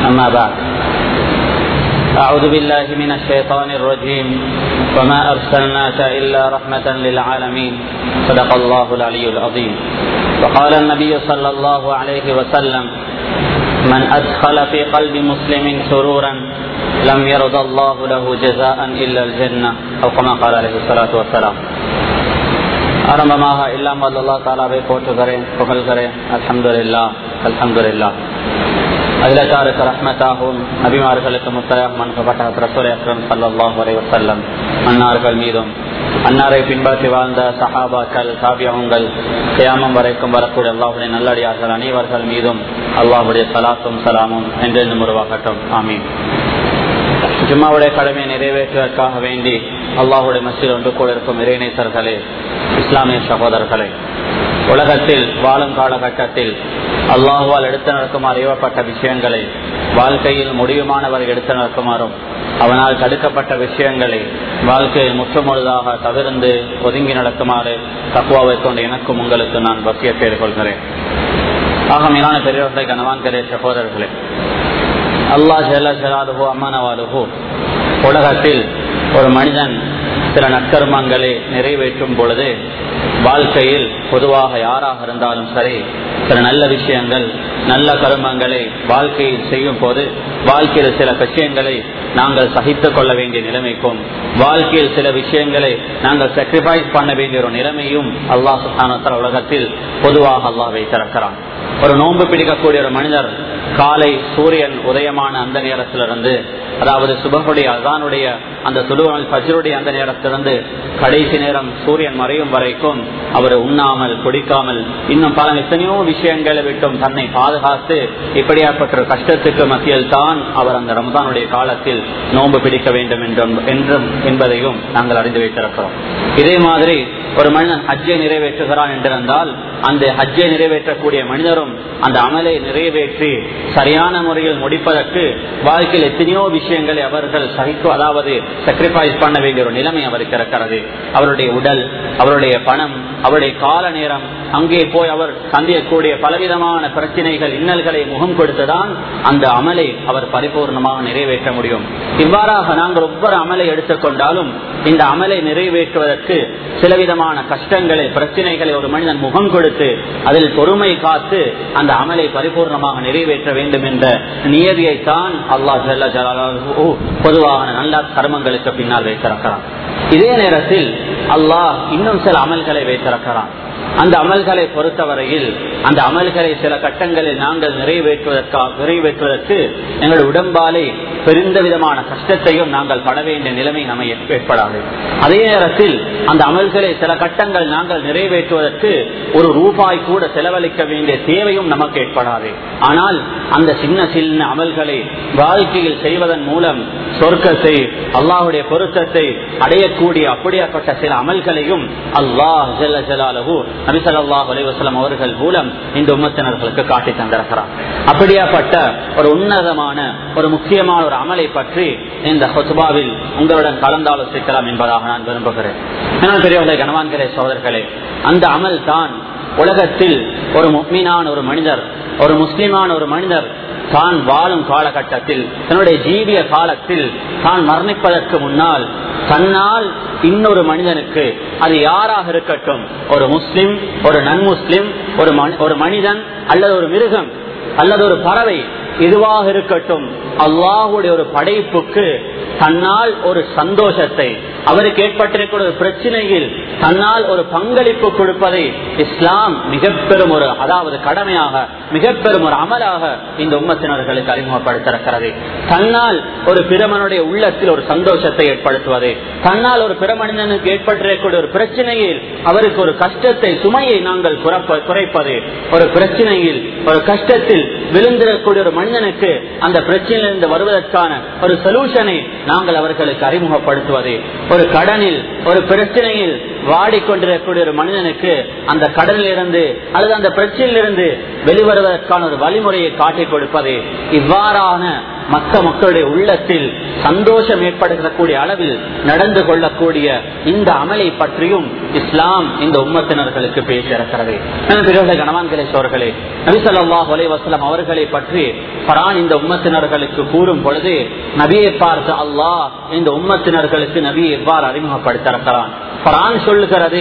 أما بعد أعوذ بالله من الشيطان الرجيم وما أرسلناك إلا رحمة للعالمين صدق الله العلي العظيم وقال النبي صلى الله عليه وسلم من أدخل في قلب مسلم سرورا لم يرض الله له جزاء إلا الجنة أو كما قال عليه الصلاة والسلام ஆரம்பமாக இல்லாம அல்லா தாலாவை போற்றுகிறேன் புகழ்கிறேன் அல்ஹம்துலில்லா அல்ஹம்துலில்லா அதிலத்தாருக்கு ரஹ்மத்தாகவும் நபிமார்களுக்கு முத்தயாக மனுப்பப்பட்ட பிரசுரை அக்ரம் சல்லாஹ் வரை வசல்லம் அன்னார்கள் மீதும் அன்னாரை பின்பற்றி வாழ்ந்த சஹாபாக்கள் காவியங்கள் கியாமம் வரைக்கும் வரக்கூடிய அல்லாஹுடைய நல்லடியார்கள் அனைவர்கள் மீதும் அல்லாஹுடைய சலாத்தும் சலாமும் என்றென்றும் உருவாகட்டும் ஆமீன் ஜும்மாவுடைய கடமையை நிறைவேற்றுவதற்காக வேண்டி அல்லாஹுடைய மசில் ஒன்று கூட இருக்கும் இறைநேசர்களே இஸ்லாமிய சகோதரர்களே உலகத்தில் வாழும் காலகட்டத்தில் அல்லாஹுவால் எடுத்து நடக்குமாறு ஏவப்பட்ட விஷயங்களை வாழ்க்கையில் முடிவுமானவர் எடுத்து நடக்குமாறும் அவனால் தடுக்கப்பட்ட விஷயங்களை வாழ்க்கையில் முற்றுமுழுதாக தவிர்ந்து ஒதுங்கி நடக்குமாறு தக்குவாவை கொண்டு எனக்கும் உங்களுக்கு நான் வசிய பேர் கொள்கிறேன் ஆக மீனான பெரியவர்களை கனவான் பெரிய சகோதரர்களே அல்லா ஜெல ஜலாலுஹோ அம்மனவாலுஹோ உலகத்தில் ஒரு மனிதன் சில நற்கர்மங்களை நிறைவேற்றும் பொழுது வாழ்க்கையில் பொதுவாக யாராக இருந்தாலும் சரி சில நல்ல விஷயங்கள் நல்ல கருமங்களை வாழ்க்கையில் செய்யும் போது வாழ்க்கையில் சில விஷயங்களை நாங்கள் சகித்துக் கொள்ள வேண்டிய நிலைமைக்கும் வாழ்க்கையில் சில விஷயங்களை நாங்கள் சாக்ரிஃபைஸ் பண்ண வேண்டிய ஒரு நிலைமையும் அல்லாஹ் சுல்தானத்தர் உலகத்தில் பொதுவாக அல்லாஹ் வைத்திருக்கிறான் ஒரு நோன்பு பிடிக்கக்கூடிய ஒரு மனிதர் காலை சூரியன் உதயமான அந்த நேரத்திலிருந்து அதாவது சுபகுடைய அதானுடைய அந்த சுடுவல் பஜருடைய அந்த நேரத்திலிருந்து கடைசி நேரம் சூரியன் மறையும் வரைக்கும் அவர் உண்ணாமல் குடிக்காமல் இன்னும் பல எத்தனையோ விஷயங்களை விட்டும் தன்னை பாதுகாத்து இப்படியாப்பட்ட கஷ்டத்துக்கு மத்தியில் தான் அவர் அந்த ரமதானுடைய காலத்தில் நோன்பு பிடிக்க வேண்டும் என்றும் என்பதையும் நாங்கள் அறிந்து வைத்திருக்கிறோம் இதே மாதிரி ஒரு மனிதன் ஹஜ்ஜை நிறைவேற்றுகிறான் என்றிருந்தால் அந்த ஹஜ்ஜை நிறைவேற்றக்கூடிய மனிதரும் அந்த அமலை நிறைவேற்றி சரியான முறையில் முடிப்பதற்கு வாழ்க்கையில் எத்தனையோ விஷயங்களை அவர்கள் சகிக்கும் அதாவது சாக்ரிஃபைஸ் பண்ண வேண்டிய ஒரு நிலைமை அவருக்கு இருக்கிறது அவருடைய உடல் அவருடைய பணம் அவருடைய கால நேரம் அங்கே போய் அவர் சந்திக்கக்கூடிய பலவிதமான பிரச்சனைகள் இன்னல்களை முகம் கொடுத்துதான் அந்த அமலை அவர் பரிபூர்ணமாக நிறைவேற்ற முடியும் இவ்வாறாக நாங்கள் ஒவ்வொரு அமலை எடுத்துக்கொண்டாலும் இந்த அமலை நிறைவேற்றுவதற்கு சிலவிதமான கஷ்டங்களை பிரச்சனைகளை ஒரு மனிதன் முகம் கொடுத்து அதில் பொறுமை காத்து அந்த அமலை பரிபூர்ணமாக நிறைவேற்ற வேண்டும் என்ற நியதியைத்தான் அல்லாஹ் பொதுவாக நல்ல கர்மங்களுக்கு பின்னால் வைத்திருக்கிறான் இதே நேரத்தில் அல்லாஹ் இன்னும் சில அமல்களை வைத்திருக்கிறான் அந்த அமல்களை பொறுத்தவரையில் அந்த அமல்களை சில கட்டங்களில் நாங்கள் நிறைவேற்றுவதற்காக நிறைவேற்றுவதற்கு எங்கள் உடம்பாலே பெருந்த விதமான கஷ்டத்தையும் நாங்கள் பட வேண்டிய நிலைமை நம்ம ஏற்படாது அதே நேரத்தில் அந்த அமல்களை சில கட்டங்கள் நாங்கள் நிறைவேற்றுவதற்கு ஒரு ரூபாய் கூட செலவழிக்க வேண்டிய தேவையும் நமக்கு ஏற்படாது ஆனால் அந்த சின்ன சின்ன அமல்களை வாழ்க்கையில் செய்வதன் மூலம் சொர்க்கத்தை அல்லாஹுடைய பொருத்தத்தை அடையக்கூடிய அப்படியாப்பட்ட சில அமல்களையும் அல்லாஹ் ஜல்ல ஜலாலகு நபிசல்லாஹ் அலைவசலம் அவர்கள் மூலம் இந்த உம்மத்தினர்களுக்கு காட்டி தந்திருக்கிறார் அப்படியாப்பட்ட ஒரு உன்னதமான ஒரு முக்கியமான ஒரு அமலை பற்றி இந்த ஹொசுபாவில் உங்களுடன் கலந்தாலோசிக்கலாம் என்பதாக நான் விரும்புகிறேன் என்ன பெரியவர்களே கனவான்களே சோதர்களே அந்த அமல் தான் உலகத்தில் ஒரு முக்மீனான ஒரு மனிதர் ஒரு முஸ்லிமான ஒரு மனிதர் தான் வாழும் காலகட்டத்தில் தன்னுடைய ஜீவிய காலத்தில் தான் மரணிப்பதற்கு முன்னால் தன்னால் இன்னொரு மனிதனுக்கு அது யாராக இருக்கட்டும் ஒரு முஸ்லிம் ஒரு நன் முஸ்லிம் ஒரு ஒரு மனிதன் அல்லது ஒரு மிருகம் அல்லது ஒரு பறவை எதுவாக இருக்கட்டும் அல்லாஹுடைய ஒரு படைப்புக்கு தன்னால் ஒரு சந்தோஷத்தை அவருக்கு ஏற்பட்டிருக்கிற ஒரு பிரச்சனையில் தன்னால் ஒரு பங்களிப்பு கொடுப்பதை இஸ்லாம் மிக பெரும் ஒரு அதாவது கடமையாக மிக பெரும் ஒரு அமலாக இந்த உம்மத்தினர்களுக்கு அறிமுகப்படுத்திருக்கிறது தன்னால் ஒரு பிரமனுடைய உள்ளத்தில் ஒரு சந்தோஷத்தை ஏற்படுத்துவது தன்னால் ஒரு பிரமனிதனுக்கு ஏற்பட்டிருக்கக்கூடிய ஒரு பிரச்சனையில் அவருக்கு ஒரு கஷ்டத்தை சுமையை நாங்கள் குறைப்பது ஒரு பிரச்சனையில் ஒரு கஷ்டத்தில் விழுந்திடக்கூடிய ஒரு மனிதனுக்கு அந்த பிரச்சனையிலிருந்து வருவதற்கான ஒரு சொல்யூஷனை நாங்கள் அவர்களுக்கு அறிமுகப்படுத்துவது ஒரு கடனில் ஒரு பிரச்சனையில் வாடிக்கொண்டிருக்கக்கூடிய ஒரு மனிதனுக்கு அந்த கடனில் இருந்து அல்லது அந்த பிரச்சனையிலிருந்து வெளிவருவதற்கான ஒரு வழிமுறையை காட்டிக் கொடுப்பது இவ்வாறான மக்க மக்களுடைய உள்ளத்தில் சந்தோஷம் ஏற்படுத்தக்கூடிய அளவில் நடந்து கொள்ளக்கூடிய இந்த அமலை பற்றியும் இஸ்லாம் இந்த உம்மத்தினர்களுக்கு பேசியிருக்கிறது கணவான்களே சோர்களே நபிசல்லாஹ் வசலம் அவர்களை பற்றி பரான் இந்த உம்மத்தினர்களுக்கு கூறும் பொழுது நபியை பார்த்து அல்லாஹ் இந்த உம்மத்தினர்களுக்கு நபியை எவ்வாறு அறிமுகப்படுத்திருக்கிறான் குரான் சொல்லுகிறது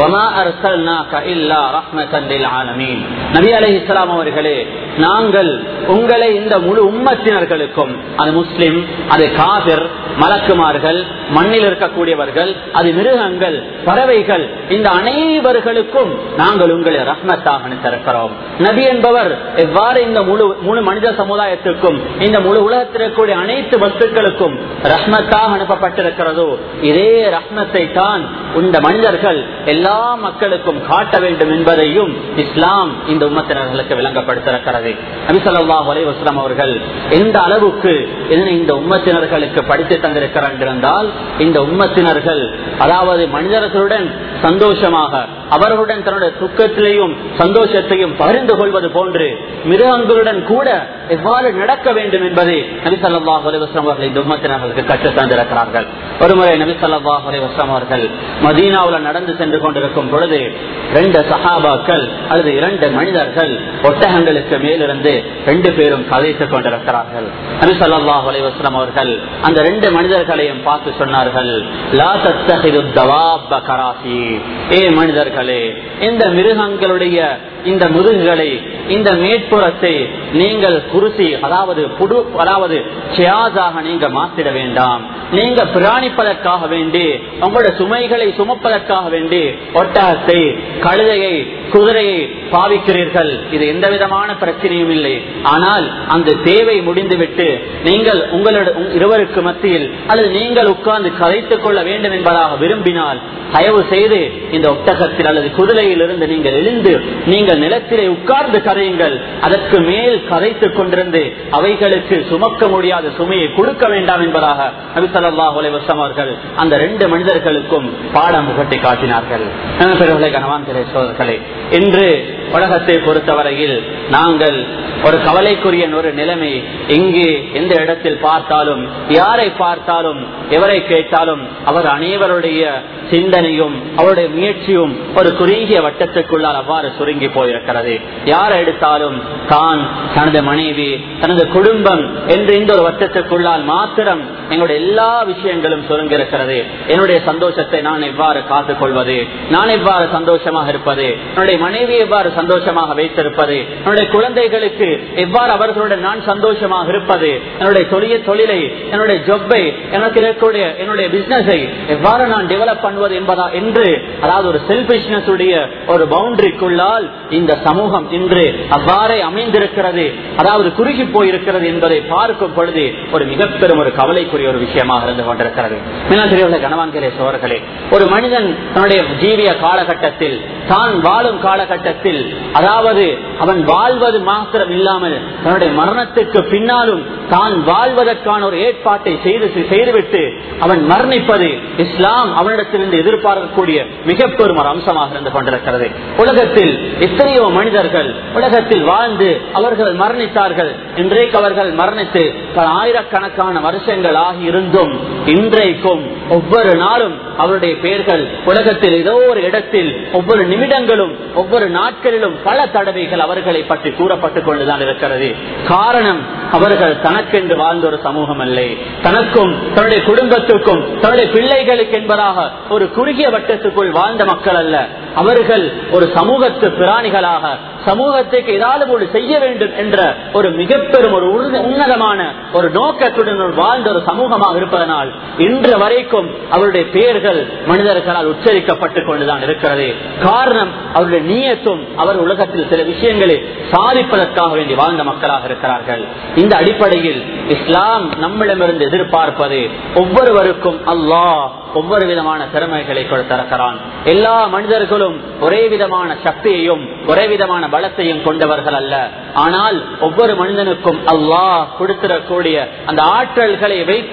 நபி அலை இஸ்லாம் அவர்களே நாங்கள் உங்களை இந்த முழு உம்மத்தினர்களுக்கும் அது முஸ்லிம் அது காபிர் மலக்குமார்கள் மண்ணில் இருக்கக்கூடியவர்கள் அது மிருகங்கள் பறவைகள் இந்த அனைவர்களுக்கும் நாங்கள் உங்களை ரஹ்மத்தாக அனுப்பிருக்கிறோம் நபி என்பவர் எவ்வாறு இந்த முழு முழு மனித சமுதாயத்திற்கும் இந்த முழு உலகத்தில் இருக்கக்கூடிய அனைத்து வஸ்துக்களுக்கும் ரஹ்மத்தாக அனுப்பப்பட்டிருக்கிறதோ இதே ரஹ்மத்தை தான் இந்த மனிதர்கள் எல்லா மக்களுக்கும் காட்ட வேண்டும் என்பதையும் இஸ்லாம் இந்த உம்மத்தினர்களுக்கு விளங்கப்படுத்திருக்கிறது நபிசல்லாஹ் அலைவாஸ்லாம் அவர்கள் எந்த அளவுக்கு இதனை இந்த உம்மத்தினர்களுக்கு படித்து தந்திருக்கிறார் என்றால் இந்த உம்மத்தினர்கள் அதாவது மனிதர்களுடன் சந்தோஷமாக அவர்களுடன் தன்னுடைய துக்கத்திலையும் சந்தோஷத்தையும் பகிர்ந்து கொள்வது போன்று மிருகங்களுடன் கூட எவ்வாறு நடக்க வேண்டும் என்பதை நபி சல்லாஹ் அலிவாஸ்லாம் அவர்கள் இந்த உம்மத்தினர்களுக்கு கற்றுத் தந்திருக்கிறார்கள் ஒருமுறை நபி சல்லாஹ் அலிவாஸ்லாம் அவர்கள் மதீனாவில் நடந்து சென்று கொண்டிருக்கும் பொழுது ரெண்டு சஹாபாக்கள் அல்லது இரண்டு மனிதர்கள் ஒட்டகங்களுக்கு மேலிருந்து ரெண்டு பேரும் கதைத்துக் கொண்டிருக்கிறார்கள் நபி சல்லாஹ் அலிவாஸ்லாம் அவர்கள் அந்த ரெண்டு மனிதர்களையும் பார்த்து சொன்னார்கள் லா தத்தகிது தவாப கராசி ஏ மனிதர்களே இந்த மிருகங்களுடைய இந்த முதுகுகளை இந்த மேற்புறத்தை நீங்கள் குருசி அதாவது புடு அதாவது சியாஸாக நீங்க மாத்திட வேண்டாம் நீங்க பிராணிப்பதற்காக வேண்டி உங்களுடைய சுமைகளை சுமப்பதற்காக வேண்டி ஒட்டகத்தை கழுதையை குதிரையை பாவிக்கிறீர்கள் இது எந்த விதமான பிரச்சனையும் இல்லை ஆனால் அந்த தேவை முடிந்துவிட்டு நீங்கள் உங்களோட இருவருக்கு மத்தியில் அல்லது நீங்கள் உட்கார்ந்து கதைத்துக் கொள்ள வேண்டும் என்பதாக விரும்பினால் தயவு செய்து இந்த ஒட்டகத்தில் அல்லது குதிரையில் இருந்து நீங்கள் எழுந்து நீங்கள் நிலத்திலே உட்கார்ந்து கரையுங்கள் அதற்கு மேல் கதைத்துக் கொண்டிருந்து அவைகளுக்கு சுமக்க முடியாத சுமையை கொடுக்க வேண்டாம் என்பதாக நபிசல்லாஹ் அலைவசம் அவர்கள் அந்த ரெண்டு மனிதர்களுக்கும் பாடம் புகட்டி காட்டினார்கள் கனவான் சோதர்களே இன்று உலகத்தை பொறுத்தவரையில் நாங்கள் ஒரு கவலைக்குரிய ஒரு நிலைமை எங்கே எந்த இடத்தில் பார்த்தாலும் யாரை பார்த்தாலும் எவரை கேட்டாலும் அவர் அனைவருடைய சிந்தனையும் அவருடைய முயற்சியும் ஒரு குறுகிய வட்டத்துக்குள்ளால் அவ்வாறு சுருங்கி போயிருக்கிறது யார் எடுத்தாலும் தான் தனது மனைவி தனது குடும்பம் என்று இந்த ஒரு வட்டத்துக்குள்ளால் மாத்திரம் எங்களுடைய எல்லா விஷயங்களும் சுருங்கிருக்கிறது என்னுடைய சந்தோஷத்தை நான் எவ்வாறு காத்துக் கொள்வது நான் எவ்வாறு சந்தோஷமாக இருப்பது என்னுடைய மனைவி எவ்வாறு சந்தோஷமாக வைத்திருப்பது என்னுடைய குழந்தைகளுக்கு எவ்வாறு அவர்களுடன் நான் சந்தோஷமாக இருப்பது என்னுடைய தொழில தொழிலை என்னுடைய ஜொப்பை எனக்கு இருக்கக்கூடிய என்னுடைய பிசினஸை எவ்வாறு நான் டெவலப் பண்ணுவது என்பதா என்று அதாவது ஒரு செல்பிஷ்னஸ் உடைய ஒரு பவுண்டரிக்குள்ளால் இந்த சமூகம் இன்று அவ்வாறே அமைந்திருக்கிறது அதாவது குறுகி போயிருக்கிறது என்பதை பார்க்கும் பொழுது ஒரு மிக பெரும் ஒரு கவலைக்குரிய ஒரு விஷயமாக இருந்து கொண்டிருக்கிறது மினத்திரியுள்ள கணவான்களே சோர்களே ஒரு மனிதன் தன்னுடைய ஜீவிய காலகட்டத்தில் தான் வாழும் காலகட்டத்தில் அதாவது அவன் வாழ்வது மாத்திரம் இல்லாமல் தன்னுடைய மரணத்துக்கு பின்னாலும் தான் வாழ்வதற்கான ஒரு ஏற்பாட்டை செய்து செய்துவிட்டு அவன் மரணிப்பது இஸ்லாம் அவனிடத்திலிருந்து எதிர்பார்க்கக்கூடிய மிக பெரும் ஒரு அம்சமாக இருந்து கொண்டிருக்கிறது உலகத்தில் எத்தனையோ மனிதர்கள் உலகத்தில் வாழ்ந்து அவர்கள் மரணித்தார்கள் இன்றைக்கு அவர்கள் மரணித்து பல ஆயிரக்கணக்கான வருஷங்கள் ஆகி இருந்தும் இன்றைக்கும் ஒவ்வொரு நாளும் அவருடைய பெயர்கள் உலகத்தில் ஏதோ ஒரு இடத்தில் ஒவ்வொரு நிமிடங்களும் ஒவ்வொரு நாட்களிலும் பல தடவைகள் அவர்களை பற்றி கூறப்பட்டுக் கொண்டுதான் இருக்கிறது காரணம் அவர்கள் தனக்கென்று வாழ்ந்த ஒரு சமூகம் அல்ல தனக்கும் தன்னுடைய குடும்பத்துக்கும் தன்னுடைய பிள்ளைகளுக்கு என்பதாக ஒரு குறுகிய வட்டத்துக்குள் வாழ்ந்த மக்கள் அல்ல அவர்கள் ஒரு சமூகத்து பிராணிகளாக சமூகத்துக்கு ஏதாவது ஒரு செய்ய வேண்டும் என்ற ஒரு மிக பெரும் ஒரு உன்னதமான ஒரு நோக்கத்துடன் வாழ்ந்த ஒரு சமூகமாக இருப்பதனால் இன்று வரைக்கும் அவருடைய பெயர்கள் மனிதர்களால் உச்சரிக்கப்பட்டுக் கொண்டுதான் இருக்கிறது காரணம் அவருடைய நீயத்தும் அவர் உலகத்தில் சில விஷயங்களை சாதிப்பதற்காக வேண்டி வாழ்ந்த மக்களாக இருக்கிறார்கள் இந்த அடிப்படையில் இஸ்லாம் நம்மிடமிருந்து எதிர்பார்ப்பது ஒவ்வொருவருக்கும் அல்லாஹ் ஒவ்வொரு விதமான திறமைகளை கொடுத்திருக்கிறான் எல்லா மனிதர்களும் ஒரே விதமான சக்தியையும் ஒரே விதமான பலத்தையும் கொண்டவர்கள் அல்ல ஆனால் ஒவ்வொரு மனிதனுக்கும் அல்லாஹ் கொடுத்திடக்கூடிய அந்த ஆற்றல்களை வைத்து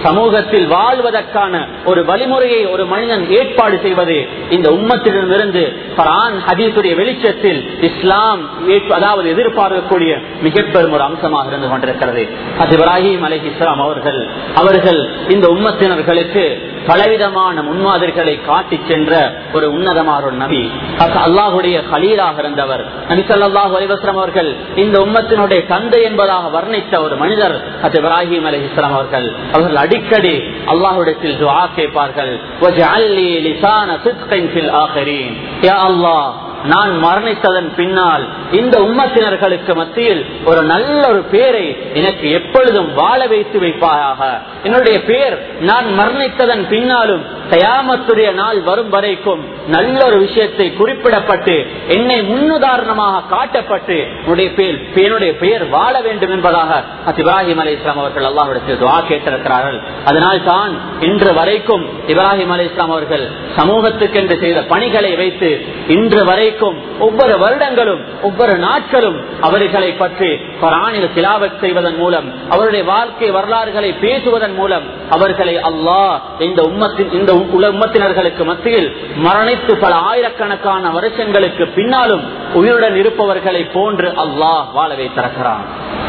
சமூகத்தில் வாழ்வதற்கான ஒரு வழிமுறையை ஒரு மனிதன் ஏற்பாடு செய்வது இந்த உம்மத்திடமிருந்து பரான் ஹதீசுடைய வெளிச்சத்தில் இஸ்லாம் அதாவது எதிர்பார்க்கக்கூடிய மிக பெரும் ஒரு அம்சமாக இருந்து கொண்டிருக்கிறது அது இப்ராஹிம் அலி இஸ்லாம் அவர்கள் அவர்கள் இந்த உம்மத்தினர்களுக்கு பலவிதமான முன்மாதிரிகளை காட்டி சென்ற ஒரு உன்னதமான ஒரு நபி அல்லாஹுடைய கலீலாக இருந்தவர் நபி சொல்லாஹு அலிவஸ்லாம் அவர்கள் இந்த உம்மத்தினுடைய தந்தை என்பதாக வர்ணித்த ஒரு மனிதர் அது இப்ராஹிம் அலி இஸ்லாம் அவர்கள் அவர்கள் அடிக்கடி அல்லாஹுடத்தில் துவா கேட்பார்கள் நான் மரணித்ததன் பின்னால் இந்த உம்மத்தினர்களுக்கு மத்தியில் ஒரு நல்ல ஒரு பேரை எனக்கு எப்பொழுதும் வாழ வைத்து வைப்பாயாக என்னுடைய பேர் நான் மரணித்ததன் பின்னாலும் தயாமத்துடைய நாள் வரும் வரைக்கும் நல்ல ஒரு விஷயத்தை குறிப்பிடப்பட்டு என்னை முன்னுதாரணமாக காட்டப்பட்டு என்னுடைய பேர் என்னுடைய பெயர் வாழ வேண்டும் என்பதாக இப்ராஹிம் அலி இஸ்லாம் அவர்கள் அல்லாஹிடத்தில் துவா கேட்டிருக்கிறார்கள் அதனால் தான் இன்று வரைக்கும் இப்ராஹிம் அலி இஸ்லாம் அவர்கள் சமூகத்துக்கென்று செய்த பணிகளை வைத்து இன்று வரைக்கும் ஒவ்வொரு வருடங்களும் ஒவ்வொரு நாட்களும் அவர்களை பற்றி குரானில் திலாவத் செய்வதன் மூலம் அவருடைய வாழ்க்கை வரலாறுகளை பேசுவதன் மூலம் அவர்களை அல்லாஹ் இந்த உம்மத்தின் இந்த உம்மத்தினர்களுக்கு மத்தியில் மரணித்து பல ஆயிரக்கணக்கான வருஷங்களுக்கு பின்னாலும் உயிருடன் இருப்பவர்களை போன்று அல்லாஹ் வாழ வைத்திருக்கிறான்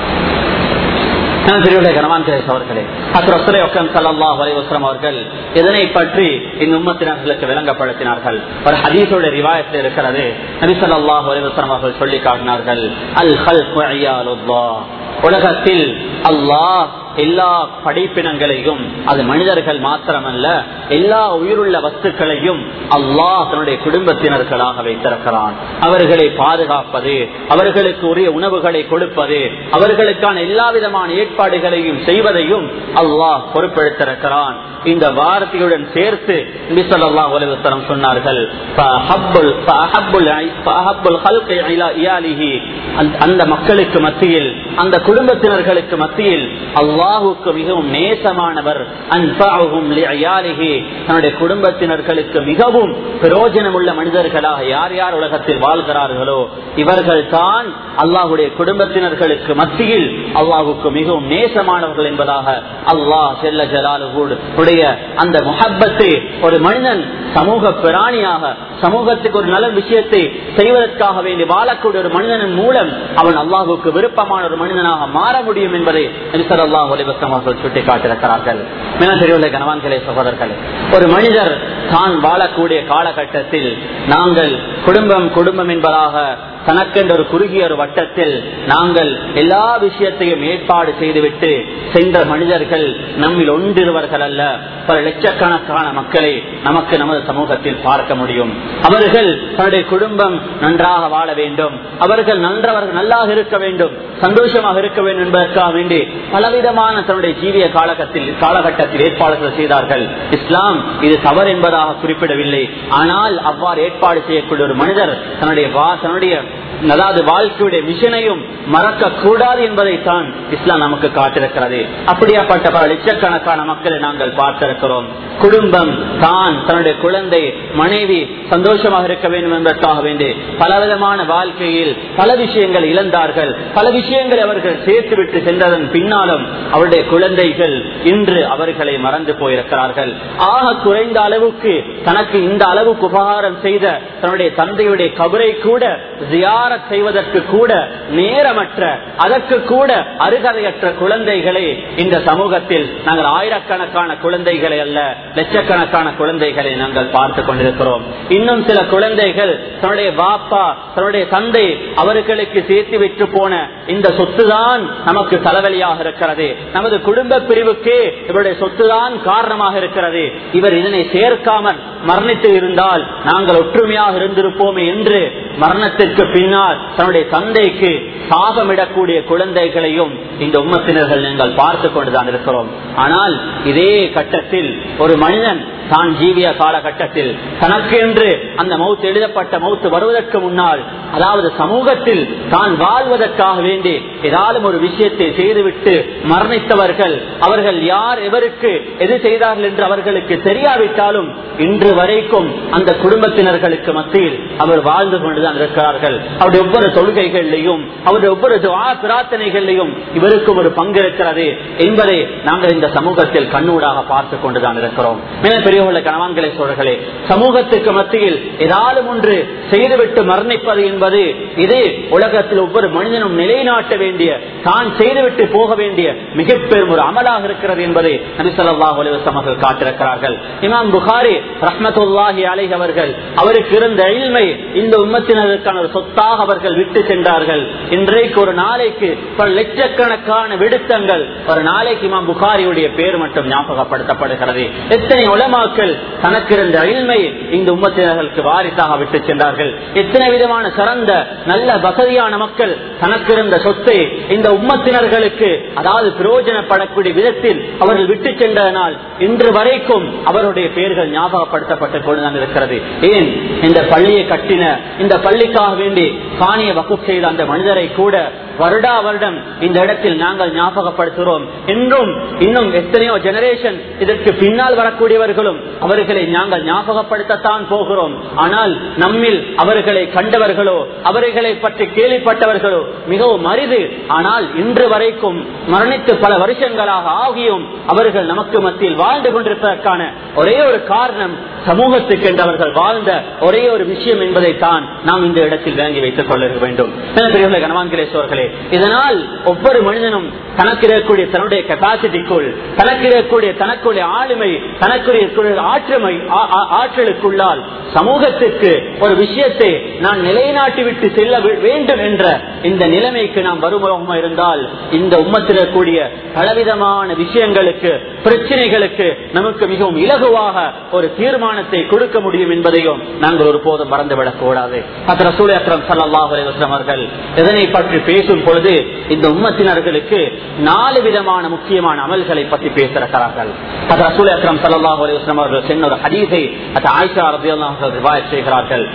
அவர்கள் இதனை பற்றி இந்த உம்மத்தினர்களுக்கு விளங்கப்படுத்தினார்கள் ஒரு ஹதீசோட ரிவாயத்தில் இருக்கிறது நபி சொல்லாஹ் அலிவசரம் அவர்கள் சொல்லி காட்டினார்கள் அல் ஹல் உலகத்தில் அல்லாஹ் எல்லா படைப்பினங்களையும் அது மனிதர்கள் மாத்திரமல்ல எல்லா உயிருள்ள வஸ்துக்களையும் அல்லாஹ் தன்னுடைய குடும்பத்தினர்களாக வைத்திருக்கிறான் அவர்களை பாதுகாப்பது அவர்களுக்கு உரிய உணவுகளை கொடுப்பது அவர்களுக்கான எல்லா விதமான ஏற்பாடுகளையும் செய்வதையும் அல்லாஹ் பொறுப்பெடுத்திருக்கிறான் இந்த வார்த்தையுடன் சேர்த்து உலகத்தரம் சொன்னார்கள் அந்த மக்களுக்கு மத்தியில் அந்த குடும்பத்தினர்களுக்கு மத்தியில் அல்லாஹுக்கு மிகவும் நேசமானவர் தன்னுடைய குடும்பத்தினர்களுக்கு மிகவும் பிரயோஜனம் உள்ள மனிதர்களாக யார் யார் உலகத்தில் வாழ்கிறார்களோ இவர்கள் தான் அல்லாஹுடைய குடும்பத்தினர்களுக்கு மத்தியில் அல்லாஹுக்கு மிகவும் நேசமானவர்கள் என்பதாக அல்லாஹ் செல்ல ஜலாலுடைய அந்த முகப்பத்தை ஒரு மனிதன் சமூக பிராணியாக சமூகத்துக்கு ஒரு நல்ல விஷயத்தை செய்வதற்காக வேண்டி வாழக்கூடிய ஒரு மனிதனின் மூலம் அவன் அல்லாஹுக்கு விருப்பமான ஒரு மனிதனாக மாற முடியும் என்பதை அல்லாஹ் ஒலிபஸ்தமாக சுட்டி காட்டிருக்கிறார்கள் மினசெறிவுள்ள கனவான்களே சகோதரர்களே ஒரு மனிதர் தான் வாழக்கூடிய காலகட்டத்தில் நாங்கள் குடும்பம் குடும்பம் என்பதாக தனக்கென்ற ஒரு குறுகிய ஒரு வட்டத்தில் நாங்கள் எல்லா விஷயத்தையும் ஏற்பாடு செய்துவிட்டு சென்ற மனிதர்கள் நம்மில் ஒன்றிருவர்கள் அல்ல பல லட்சக்கணக்கான மக்களை நமக்கு நமது சமூகத்தில் பார்க்க முடியும் அவர்கள் தன்னுடைய குடும்பம் நன்றாக வாழ வேண்டும் அவர்கள் நன்றவர்கள் நல்லாக இருக்க வேண்டும் சந்தோஷமாக இருக்க வேண்டும் என்பதற்காக வேண்டி பலவிதமான தன்னுடைய ஜீவிய காலகட்டத்தில் காலகட்டத்தில் ஏற்பாடுகள் செய்தார்கள் இஸ்லாம் இது தவறு என்பதாக குறிப்பிடவில்லை ஆனால் அவ்வாறு ஏற்பாடு செய்யக்கூடிய ஒரு மனிதர் தன்னுடைய தன்னுடைய அதாவது வாழ்க்கையுடைய மிஷனையும் மறக்க கூடாது என்பதைத்தான் இஸ்லாம் நமக்கு காட்டிருக்கிறது அப்படியாப்பட்ட பல லட்சக்கணக்கான மக்களை நாங்கள் பார்த்திருக்கிறோம் குடும்பம் தான் தன்னுடைய குழந்தை மனைவி சந்தோஷமாக இருக்க வேண்டும் என்பதற்காக வேண்டி பலவிதமான வாழ்க்கையில் பல விஷயங்கள் இழந்தார்கள் பல விஷயங்களை அவர்கள் சேர்த்துவிட்டு சென்றதன் பின்னாலும் அவருடைய குழந்தைகள் இன்று அவர்களை மறந்து போயிருக்கிறார்கள் ஆக குறைந்த அளவுக்கு தனக்கு இந்த அளவுக்கு உபகாரம் செய்த தன்னுடைய தந்தையுடைய கபரை கூட ஜியாரத் செய்வதற்கு கூட நேரமற்ற அதற்கு கூட அருகதையற்ற குழந்தைகளை இந்த சமூகத்தில் நாங்கள் ஆயிரக்கணக்கான குழந்தைகளை அல்ல லட்சக்கணக்கான குழந்தைகளை நாங்கள் பார்த்து கொண்டிருக்கிறோம் இன்னும் சில குழந்தைகள் தன்னுடைய பாப்பா தன்னுடைய தந்தை அவர்களுக்கு சேர்த்து விட்டு போன இந்த சொத்துதான் நமக்கு தலைவலியாக இருக்கிறது நமது குடும்ப பிரிவுக்கு இவருடைய சொத்துதான் காரணமாக இருக்கிறது இவர் இதனை சேர்க்காமல் மரணித்து இருந்தால் நாங்கள் ஒற்றுமையாக இருந்திருப்போமே என்று மரணத்திற்கு பின்னால் தன்னுடைய தந்தைக்கு சாபமிடக்கூடிய குழந்தைகளையும் இந்த உம்மத்தினர்கள் நீங்கள் பார்த்து கொண்டுதான் இருக்கிறோம் ஆனால் இதே கட்டத்தில் ஒரு மனிதன் தான் ஜீவிய காலகட்டத்தில் தனக்கு என்று அந்த மௌத்து எழுதப்பட்ட மௌத்து வருவதற்கு முன்னால் அதாவது சமூகத்தில் தான் வாழ்வதற்காக வேண்டி ஏதாலும் ஒரு விஷயத்தை செய்துவிட்டு மரணித்தவர்கள் அவர்கள் யார் எவருக்கு எது செய்தார்கள் என்று அவர்களுக்கு தெரியாவிட்டாலும் இன்று வரைக்கும் அந்த குடும்பத்தினர்களுக்கு மத்தியில் அவர் வாழ்ந்து கொண்டுதான் இருக்கிறார்கள் அவருடைய ஒவ்வொரு தொழுகைகளிலையும் அவருடைய ஒவ்வொரு துஆ பிரார்த்தனைகளிலையும் இவருக்கும் ஒரு பங்கு இருக்கிறது என்பதை நாங்கள் இந்த சமூகத்தில் கண்ணூடாக பார்த்து கொண்டுதான் இருக்கிறோம் மேல பெரியவர்கள கணவான்களை சோழர்களே சமூகத்துக்கு மத்தியில் ஏதாவது ஒன்று செய்துவிட்டு மரணிப்பது என்பது இது உலகத்தில் ஒவ்வொரு மனிதனும் நிலைநாட்ட வேண்டிய தான் செய்துவிட்டு போக வேண்டிய மிக பெரும் ஒரு அமலாக இருக்கிறது என்பதை நபிசல்லாஹ் அலிவசம் அவர்கள் காட்டிருக்கிறார்கள் இமாம் புகாரி ரஹ்மத்துல்லாஹி அலை அவர்கள் அவருக்கு இருந்த இல்மை இந்த உம்மத்தினருக்கான ஒரு சொத்தாக அவர்கள் விட்டு சென்றார்கள் இன்றைக்கு ஒரு நாளைக்கு பல லட்சக்கணக்கான விடுத்தங்கள் ஒரு நாளைக்கு இமாம் புகாரியுடைய பேர் மட்டும் ஞாபகப்படுத்தப்படுகிறது எத்தனை உலமாக்கள் தனக்கு இருந்த இல்மை இந்த உம்மத்தினர்களுக்கு வாரிசாக விட்டு சென்றார்கள் எத்தனை விதமான சிறந்த நல்ல வசதியான மக்கள் தனக்கு இருந்த சொத்தை இந்த உம்மத்தினர்களுக்கு அதாவது பிரயோஜனப்படக்கூடிய விதத்தில் அவர்கள் விட்டு சென்றதனால் இன்று வரைக்கும் அவருடைய பெயர்கள் ஞாபகப்படுத்தப்பட்டுக் கொண்டுதான் இருக்கிறது ஏன் இந்த பள்ளியை கட்டின இந்த பள்ளிக்காக வேண்டி காணிய வகு செய்த அந்த மனிதரை கூட வருடா வருடம் இந்த இடத்தில் நாங்கள் ஞாபகப்படுத்துகிறோம் என்றும் இன்னும் எத்தனையோ ஜெனரேஷன் இதற்கு பின்னால் வரக்கூடியவர்களும் அவர்களை நாங்கள் ஞாபகப்படுத்தத்தான் போகிறோம் ஆனால் நம்மில் அவர்களை கண்டவர்களோ அவர்களை பற்றி கேள்விப்பட்டவர்களோ மிகவும் அரிது ஆனால் இன்று வரைக்கும் மரணித்து பல வருஷங்களாக ஆகியும் அவர்கள் நமக்கு மத்தியில் வாழ்ந்து கொண்டிருப்பதற்கான ஒரே ஒரு காரணம் சமூகத்துக்கு என்று அவர்கள் வாழ்ந்த ஒரே ஒரு விஷயம் என்பதைத்தான் நாம் இந்த இடத்தில் வாங்கி வைத்துக் கொள்ள வேண்டும் கனவான்கிலேஸ்வர்களே இதனால் ஒவ்வொரு மனிதனும் தனக்கு இருக்கக்கூடிய தன்னுடைய கெப்பாசிட்டிக்குள் தனக்கு இருக்கக்கூடிய தனக்குடைய ஆளுமை தனக்குரிய ஆற்றமை ஆற்றலுக்குள்ளால் சமூகத்துக்கு ஒரு விஷயத்தை நான் நிலைநாட்டி விட்டு செல்ல வேண்டும் என்ற இந்த நிலைமைக்கு நாம் வருமுகமாக இருந்தால் இந்த உம்மத்திடக்கூடிய பலவிதமான விஷயங்களுக்கு பிரச்சனைகளுக்கு நமக்கு மிகவும் இலகுவாக ஒரு தீர்மானத்தை கொடுக்க முடியும் என்பதையும் நாங்கள் ஒரு போதும் மறந்துவிடக் கூடாது ரசூல் அக்ரம் சல்லாஹ் அவர்கள் இதனை பற்றி பேசும் பொழுது இந்த உம்மத்தினர்களுக்கு நாலு விதமான முக்கியமான அமல்களை பற்றி பேசிருக்கிறார்கள் அது ரசூல் அக்ரம் சல்லாஹ் அலிவஸ்லம் அவர்கள் சென்ற ஒரு ஹதீஸை அது ஆயிஷா ரபியல்லாஹர்கள் ரிவாயத் செய்கிறார்கள்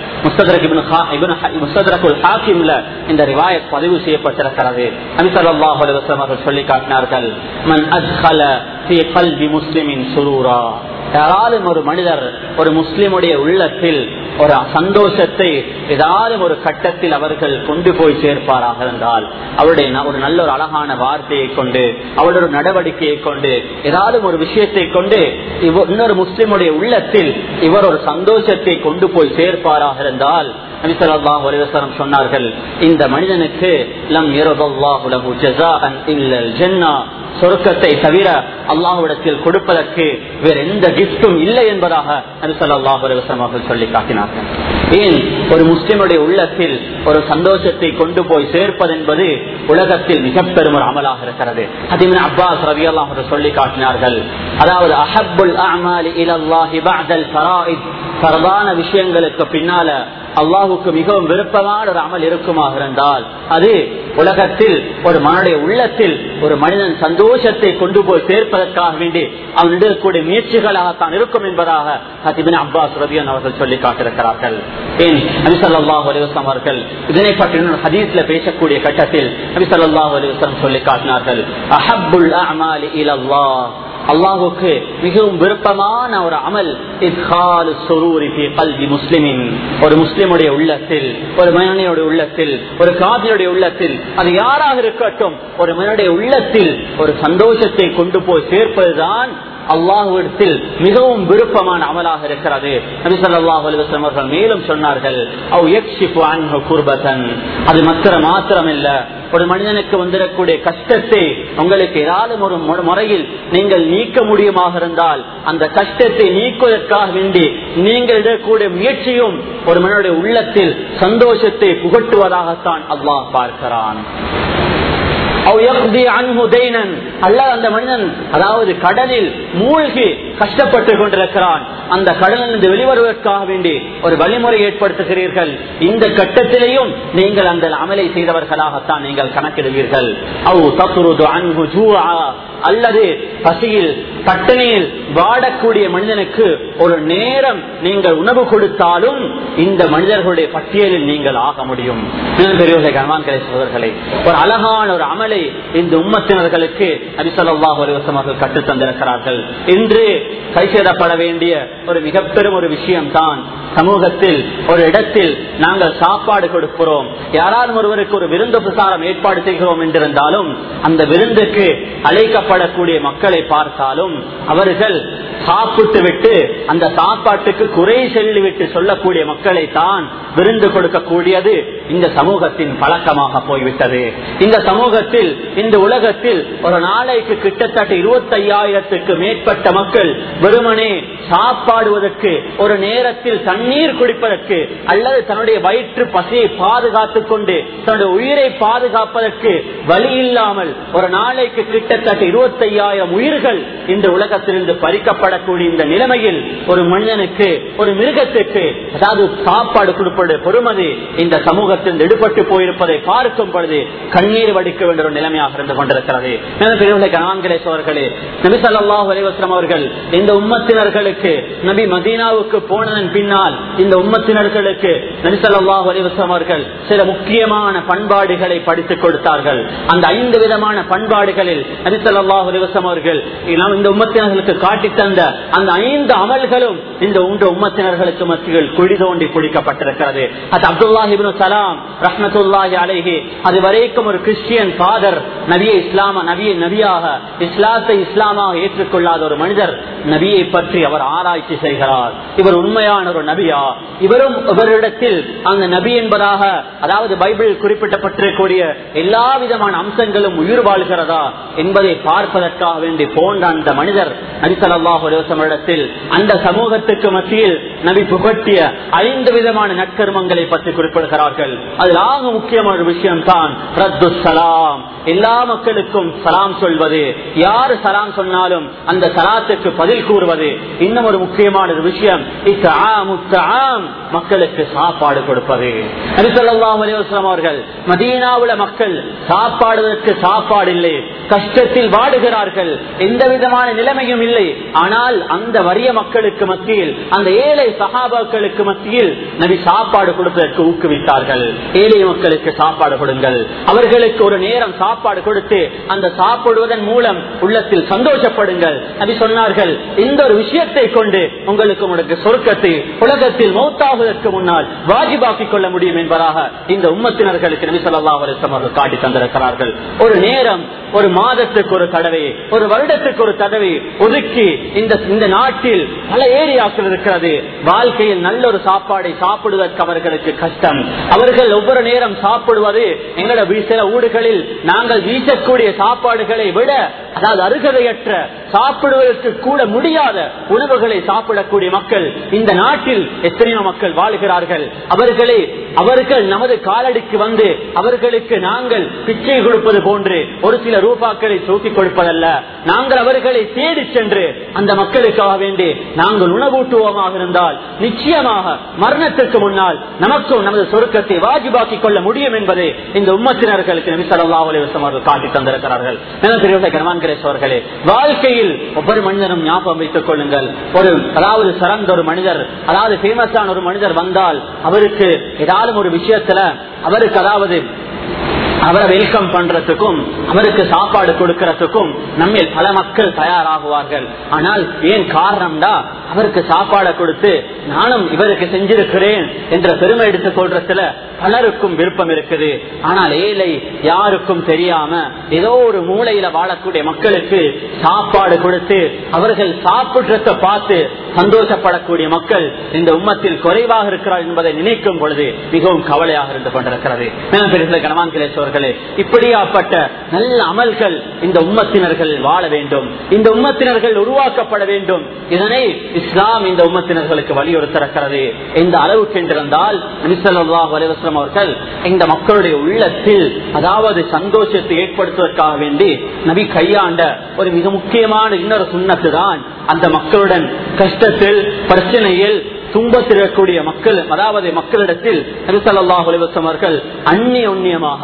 முஸ்தரகுல் ஹாக்கிம்ல இந்த ரிவாயத் பதிவு செய்யப்பட்டிருக்கிறது நபி ஸல்லல்லாஹு அலைஹி வஸல்லம் அவர்கள் சொல்லி காட்டினார்கள் மன் அத்கல ஃபீ கல்பி முஸ்லிமின் சுரூரா யாராலும் ஒரு மனிதர் ஒரு முஸ்லிமுடைய உள்ளத்தில் ஒரு சந்தோஷத்தை ஏதாவது ஒரு கட்டத்தில் அவர்கள் கொண்டு போய் சேர்ப்பாராக இருந்தால் அவருடைய ஒரு நல்ல ஒரு அழகான வார்த்தையை கொண்டு அவருடைய ஒரு நடவடிக்கையை கொண்டு ஏதாவது ஒரு விஷயத்தை கொண்டு இன்னொரு முஸ்லிமுடைய உள்ளத்தில் இவர் ஒரு சந்தோஷத்தை கொண்டு போய் சேர்ப்பாராக இருந்தால் நபிசல்லாஹ் ஒலிவசரம் சொன்னார்கள் இந்த மனிதனுக்கு லம் இரபல்லாஹுலகு ஜஸாஅன் இல்லல் ஜன்னா சொர்க்கத்தை தவிர அல்லாஹுடத்தில் கொடுப்பதற்கு வேற எந்த கிஃப்டும் இல்லை என்பதாக நபிசல்லாஹ் ஒலிவசரம் அவர்கள் சொல்லி காட்டினார்கள் ஏன் ஒரு முஸ்லிமுடைய உள்ளத்தில் ஒரு சந்தோஷத்தை கொண்டு போய் சேர்ப்பது என்பது உலகத்தில் மிக பெரும் ஒரு அமலாக இருக்கிறது அதிமின் அப்பாஸ் ரவி அல்லாஹ் சொல்லி காட்டினார்கள் அதாவது அஹப்புல் அமாலி இலல்லாஹி பஅதல் ஃபராயித் பரதான விஷயங்களுக்கு பின்னால அல்லாஹுக்கு மிகவும் விருப்பமான ஒரு அமல் இருக்குமாக இருந்தால் அது உலகத்தில் ஒரு மனுடைய உள்ளத்தில் ஒரு மனிதன் சந்தோஷத்தை கொண்டு போய் சேர்ப்பதற்காக வேண்டி அவன் எடுக்கக்கூடிய முயற்சிகளாகத்தான் இருக்கும் என்பதாக ஹத்திபின் அப்பாஸ் ரபியன் அவர்கள் சொல்லி காட்டிருக்கிறார்கள் ஏன் நபிசல்லாஹு அலிவசம் அவர்கள் இதனை பற்றி ஹதீஸ்ல பேசக்கூடிய கட்டத்தில் நபிசல்லாஹு அலிவசம் சொல்லி காட்டினார்கள் அஹப்புல் அமாலி இலல்லாஹ் அல்லாஹுக்கு மிகவும் விருப்பமான ஒரு அமல் முஸ்லிமின் ஒரு முஸ்லிமுடைய உள்ளத்தில் ஒரு மனிதனுடைய உள்ளத்தில் ஒரு காதலுடைய உள்ளத்தில் அது யாராக இருக்கட்டும் ஒரு மனிதனுடைய உள்ளத்தில் ஒரு சந்தோஷத்தை கொண்டு போய் சேர்ப்பதுதான் அல்லாஹுவிடத்தில் மிகவும் விருப்பமான அமலாக இருக்கிறது நபிசல்லாஹ் அலுவலம் அவர்கள் மேலும் சொன்னார்கள் அது மத்திர மாத்திரம் இல்ல ஒரு மனிதனுக்கு வந்திடக்கூடிய கஷ்டத்தை உங்களுக்கு ஏதாவது ஒரு முறையில் நீங்கள் நீக்க முடியுமாக இருந்தால் அந்த கஷ்டத்தை நீக்குவதற்காக வேண்டி நீங்கள் இடக்கூடிய முயற்சியும் ஒரு மனிதனுடைய உள்ளத்தில் சந்தோஷத்தை புகட்டுவதாகத்தான் அல்லாஹ் பார்க்கிறான் அல்ல அந்த மனிதன் அதாவது கடலில் மூழ்கி கஷ்டப்பட்டு கொண்டிருக்கிறான் அந்த கடலிலிருந்து வெளிவருவதற்காக வேண்டி ஒரு வழிமுறை ஏற்படுத்துகிறீர்கள் இந்த கட்டத்திலேயும் நீங்கள் அந்த அமலை செய்தவர்களாகத்தான் நீங்கள் கணக்கிடுவீர்கள் அல்லது பசியில் பட்டினியில் வாடக்கூடிய மனிதனுக்கு ஒரு நேரம் நீங்கள் உணவு கொடுத்தாலும் இந்த மனிதர்களுடைய பட்டியலில் நீங்கள் ஆக முடியும் பெரியவர்களை சோதர்களை ஒரு அழகான ஒரு அமலை இந்த உம்மத்தினர்களுக்கு அபிசல்லாஹ் அலுவசம் அவர்கள் கற்றுத் தந்திருக்கிறார்கள் இன்று கைசேதப்பட வேண்டிய ஒரு மிக பெரும் ஒரு விஷயம் தான் சமூகத்தில் ஒரு இடத்தில் நாங்கள் சாப்பாடு கொடுக்கிறோம் யாராலும் ஒருவருக்கு ஒரு விருந்து பிரசாரம் ஏற்பாடு செய்கிறோம் என்றிருந்தாலும் அந்த விருந்துக்கு அழைக்கப்படக்கூடிய மக்களை பார்த்தாலும் அவர்கள் சாப்பிட்டு விட்டு அந்த சாப்பாட்டுக்கு குறை சொல்லிவிட்டு சொல்லக்கூடிய மக்களை தான் விருந்து கொடுக்கக்கூடியது இந்த சமூகத்தின் பழக்கமாக போய்விட்டது இந்த சமூகத்தில் இந்த உலகத்தில் ஒரு நாளைக்கு கிட்டத்தட்ட இருபத்தி ஐயாயிரத்துக்கு மேற்பட்ட மக்கள் வெறுமனே சாப்பாடுவதற்கு ஒரு நேரத்தில் தண்ணீர் குடிப்பதற்கு அல்லது தன்னுடைய வயிற்று பசியை பாதுகாத்துக் கொண்டு தன்னுடைய உயிரை பாதுகாப்பதற்கு வழி இல்லாமல் ஒரு நாளைக்கு கிட்டத்தட்ட இருபத்தி ஐயாயிரம் உயிர்கள் இந்த உலகத்திலிருந்து பறிக்கப்படக்கூடிய இந்த நிலைமையில் ஒரு மனிதனுக்கு ஒரு மிருகத்துக்கு அதாவது சாப்பாடு கொடுப்பது பொறுமதி இந்த சமூகத்தில் எடுபட்டு போயிருப்பதை பார்க்கும் பொழுது கண்ணீர் வடிக்க வேண்டிய ஒரு நிலைமையாக இருந்து கொண்டிருக்கிறது கணவான்களே நபி சல்லாஹ் அலிவாஸ்லாம் அவர்கள் இந்த உம்மத்தினர்களுக்கு நபி மதீனாவுக்கு போனதன் பின்னால் இந்த உம்மத்தினர்களுக்கு நபி சல்லாஹ் அலிவாஸ்லாம் அவர்கள் சில முக்கியமான பண்பாடுகளை படித்துக் கொடுத்தார்கள் அந்த ஐந்து விதமான பண்பாடுகளில் நபி சல்லாஹ் அலிவாஸ்லாம் அவர்கள் நாம் இந்த உம்மத்தினர்களுக்கு காட்டி தந்த அந்த ஐந்து அமல்களும் இந்த உண்டு உம்மத்தினர்களுக்கு மத்தியில் குழி தோண்டி குடிக்கப்பட்டிருக்கிறது அது அப்துல்லாஹிபின் சலாம் ரஹ்மத்துல்லாஹி அலைஹி அது வரைக்கும் ஒரு கிறிஸ்டியன் ஃபாதர் நபியை இஸ்லாம நபியை நபியாக இஸ்லாத்தை இஸ்லாமாக ஏற்றுக்கொள்ளாத ஒரு மனிதர் நபியை பற்றி அவர் ஆராய்ச்சி செய்கிறார் இவர் உண்மையான ஒரு நபியா இவரும் இவரிடத்தில் அந்த நபி என்பதாக அதாவது பைபிள் குறிப்பிட்டப்பட்டிருக்கக்கூடிய எல்லா விதமான அம்சங்களும் உயிர் வாழ்கிறதா என்பதை பார்ப்பதற்காக வேண்டி போன்ற அந்த மனிதர் நபிசல்லாஹிடத்தில் அந்த சமூகத்துக்கு மத்தியில் நபி புகட்டிய ஐந்து விதமான நற்கர்மங்களை பற்றி குறிப்பிடுகிறார்கள் அதில் ஆக முக்கியமான ஒரு விஷயம் தான் ரத்து சலாம் எல்லா மக்களுக்கும் சலாம் சொல்வது யாரு சலாம் சொன்னாலும் அந்த சலாத்துக்கு பதில் கூறுவது இன்னும் ஒரு முக்கியமான ஒரு விஷயம் மக்களுக்கு சாப்பாடு கொடுப்பது நபிசல்லாம் அவர்கள் மதீனாவுல மக்கள் சாப்பாடுவதற்கு சாப்பாடு இல்லை கஷ்டத்தில் வாடுகிறார்கள் எந்த விதமான நிலைமையும் இல்லை ஆனால் அந்த வறிய மக்களுக்கு மத்தியில் அந்த ஏழை சகாபாக்களுக்கு மத்தியில் நபி சாப்பாடு கொடுப்பதற்கு ஊக்குவித்தார்கள் ஏழை மக்களுக்கு சாப்பாடு கொடுங்கள் அவர்களுக்கு ஒரு நேரம் சாப்பாடு கொடுத்து அந்த சாப்பிடுவதன் மூலம் உள்ளத்தில் சந்தோஷப்படுங்கள் நபி சொன்னார்கள் இந்த ஒரு விஷயத்தை கொண்டு உங்களுக்கு உங்களுக்கு சொர்க்கத்தை உலகத்தில் மௌத்தாவதற்கு முன்னால் வாஜிபாக்கிக் கொள்ள முடியும் என்பதாக இந்த உம்மத்தினர்களுக்கு நபி சொல்லா அவர்கள் காட்டி தந்திருக்கிறார்கள் ஒரு நேரம் ஒரு மாதத்துக்கு ஒரு தடவை ஒரு வருடத்துக்கு ஒரு தடவை ஒதுக்கி இந்த இந்த நாட்டில் பல ஏரியாக்கள் இருக்கிறது வாழ்க்கையில் நல்ல ஒரு சாப்பாடை சாப்பிடுவதற்கு அவர்களுக்கு கஷ்டம் அவர்கள் ஒவ்வொரு நேரம் சாப்பிடுவது எங்களோட சில ஊடுகளில் நாங்கள் வீசக்கூடிய சாப்பாடுகளை விட அதாவது அருகதையற்ற சாப்பிடுவதற்கு கூட முடியாத உணவுகளை சாப்பிடக்கூடிய மக்கள் இந்த நாட்டில் எத்தனையோ மக்கள் வாழ்கிறார்கள் அவர்களை அவர்கள் நமது காலடிக்கு வந்து அவர்களுக்கு நாங்கள் பிச்சை கொடுப்பது போன்று ஒரு சில ரூபாக்களை தூக்கி கொடுப்பதல்ல நாங்கள் அவர்களை தேடி சென்று அந்த மக்களுக்காக வேண்டி நாங்கள் உணவூட்டுவோமாக இருந்தால் நிச்சயமாக மரணத்திற்கு முன்னால் நமக்கும் நமது சொருக்கத்தை வாஜிபாக்கிக் கொள்ள முடியும் என்பதை இந்த உம்மத்தினர்களுக்கு நபிசல்லா அலிவசம் அவர்கள் காட்டி தந்திருக்கிறார்கள் கணவான்கிறேஸ்வர்களே வாழ்க்கையில் ஒவ்வொரு மனிதனும் ஞாபகம் வைத்துக் கொள்ளுங்கள் ஒரு அதாவது சிறந்த ஒரு மனிதர் அதாவது பேமஸான ஒரு மனிதர் வந்தால் அவருக்கு ஏதாவது ஒரு விஷயத்துல அவருக்கு அதாவது அவரை வெல்கம் பண்றதுக்கும் அவருக்கு சாப்பாடு கொடுக்கறதுக்கும் நம்ம பல மக்கள் தயாராகுவார்கள் ஆனால் ஏன் காரணம்டா அவருக்கு சாப்பாடை கொடுத்து நானும் இவருக்கு செஞ்சிருக்கிறேன் என்ற பெருமை எடுத்துக் கொள்றதுல பலருக்கும் விருப்பம் இருக்குது ஆனால் ஏழை யாருக்கும் தெரியாம ஏதோ ஒரு மூலையில வாழக்கூடிய மக்களுக்கு சாப்பாடு கொடுத்து அவர்கள் சாப்பிடுறத பார்த்து சந்தோஷப்படக்கூடிய மக்கள் இந்த உம்மத்தில் குறைவாக இருக்கிறார் என்பதை நினைக்கும் பொழுது மிகவும் கவலையாக இருந்து கொண்டிருக்கிறது கணவான் கிளேஸ்வர்களே இப்படியாப்பட்ட நல்ல அமல்கள் இந்த உம்மத்தினர்கள் வாழ வேண்டும் இந்த உம்மத்தினர்கள் உருவாக்கப்பட வேண்டும் இதனை இஸ்லாம் இந்த உம்மத்தினர்களுக்கு வலியுறுத்திருக்கிறது எந்த அளவுக்கு என்றிருந்தால் அலிவஸ்லம் அவர்கள் இந்த மக்களுடைய உள்ளத்தில் அதாவது சந்தோஷத்தை ஏற்படுத்துவதற்காக வேண்டி நபி கையாண்ட ஒரு மிக முக்கியமான இன்னொரு சுண்ணத்து தான் அந்த மக்களுடன் கஷ்டத்தில் பிரச்சனையில் துன்பத்திடக்கூடிய மக்கள் அதாவது மக்களிடத்தில் நபிசல்லாஹ் அலிவசம் அவர்கள் அந்நிய உண்ணியமாக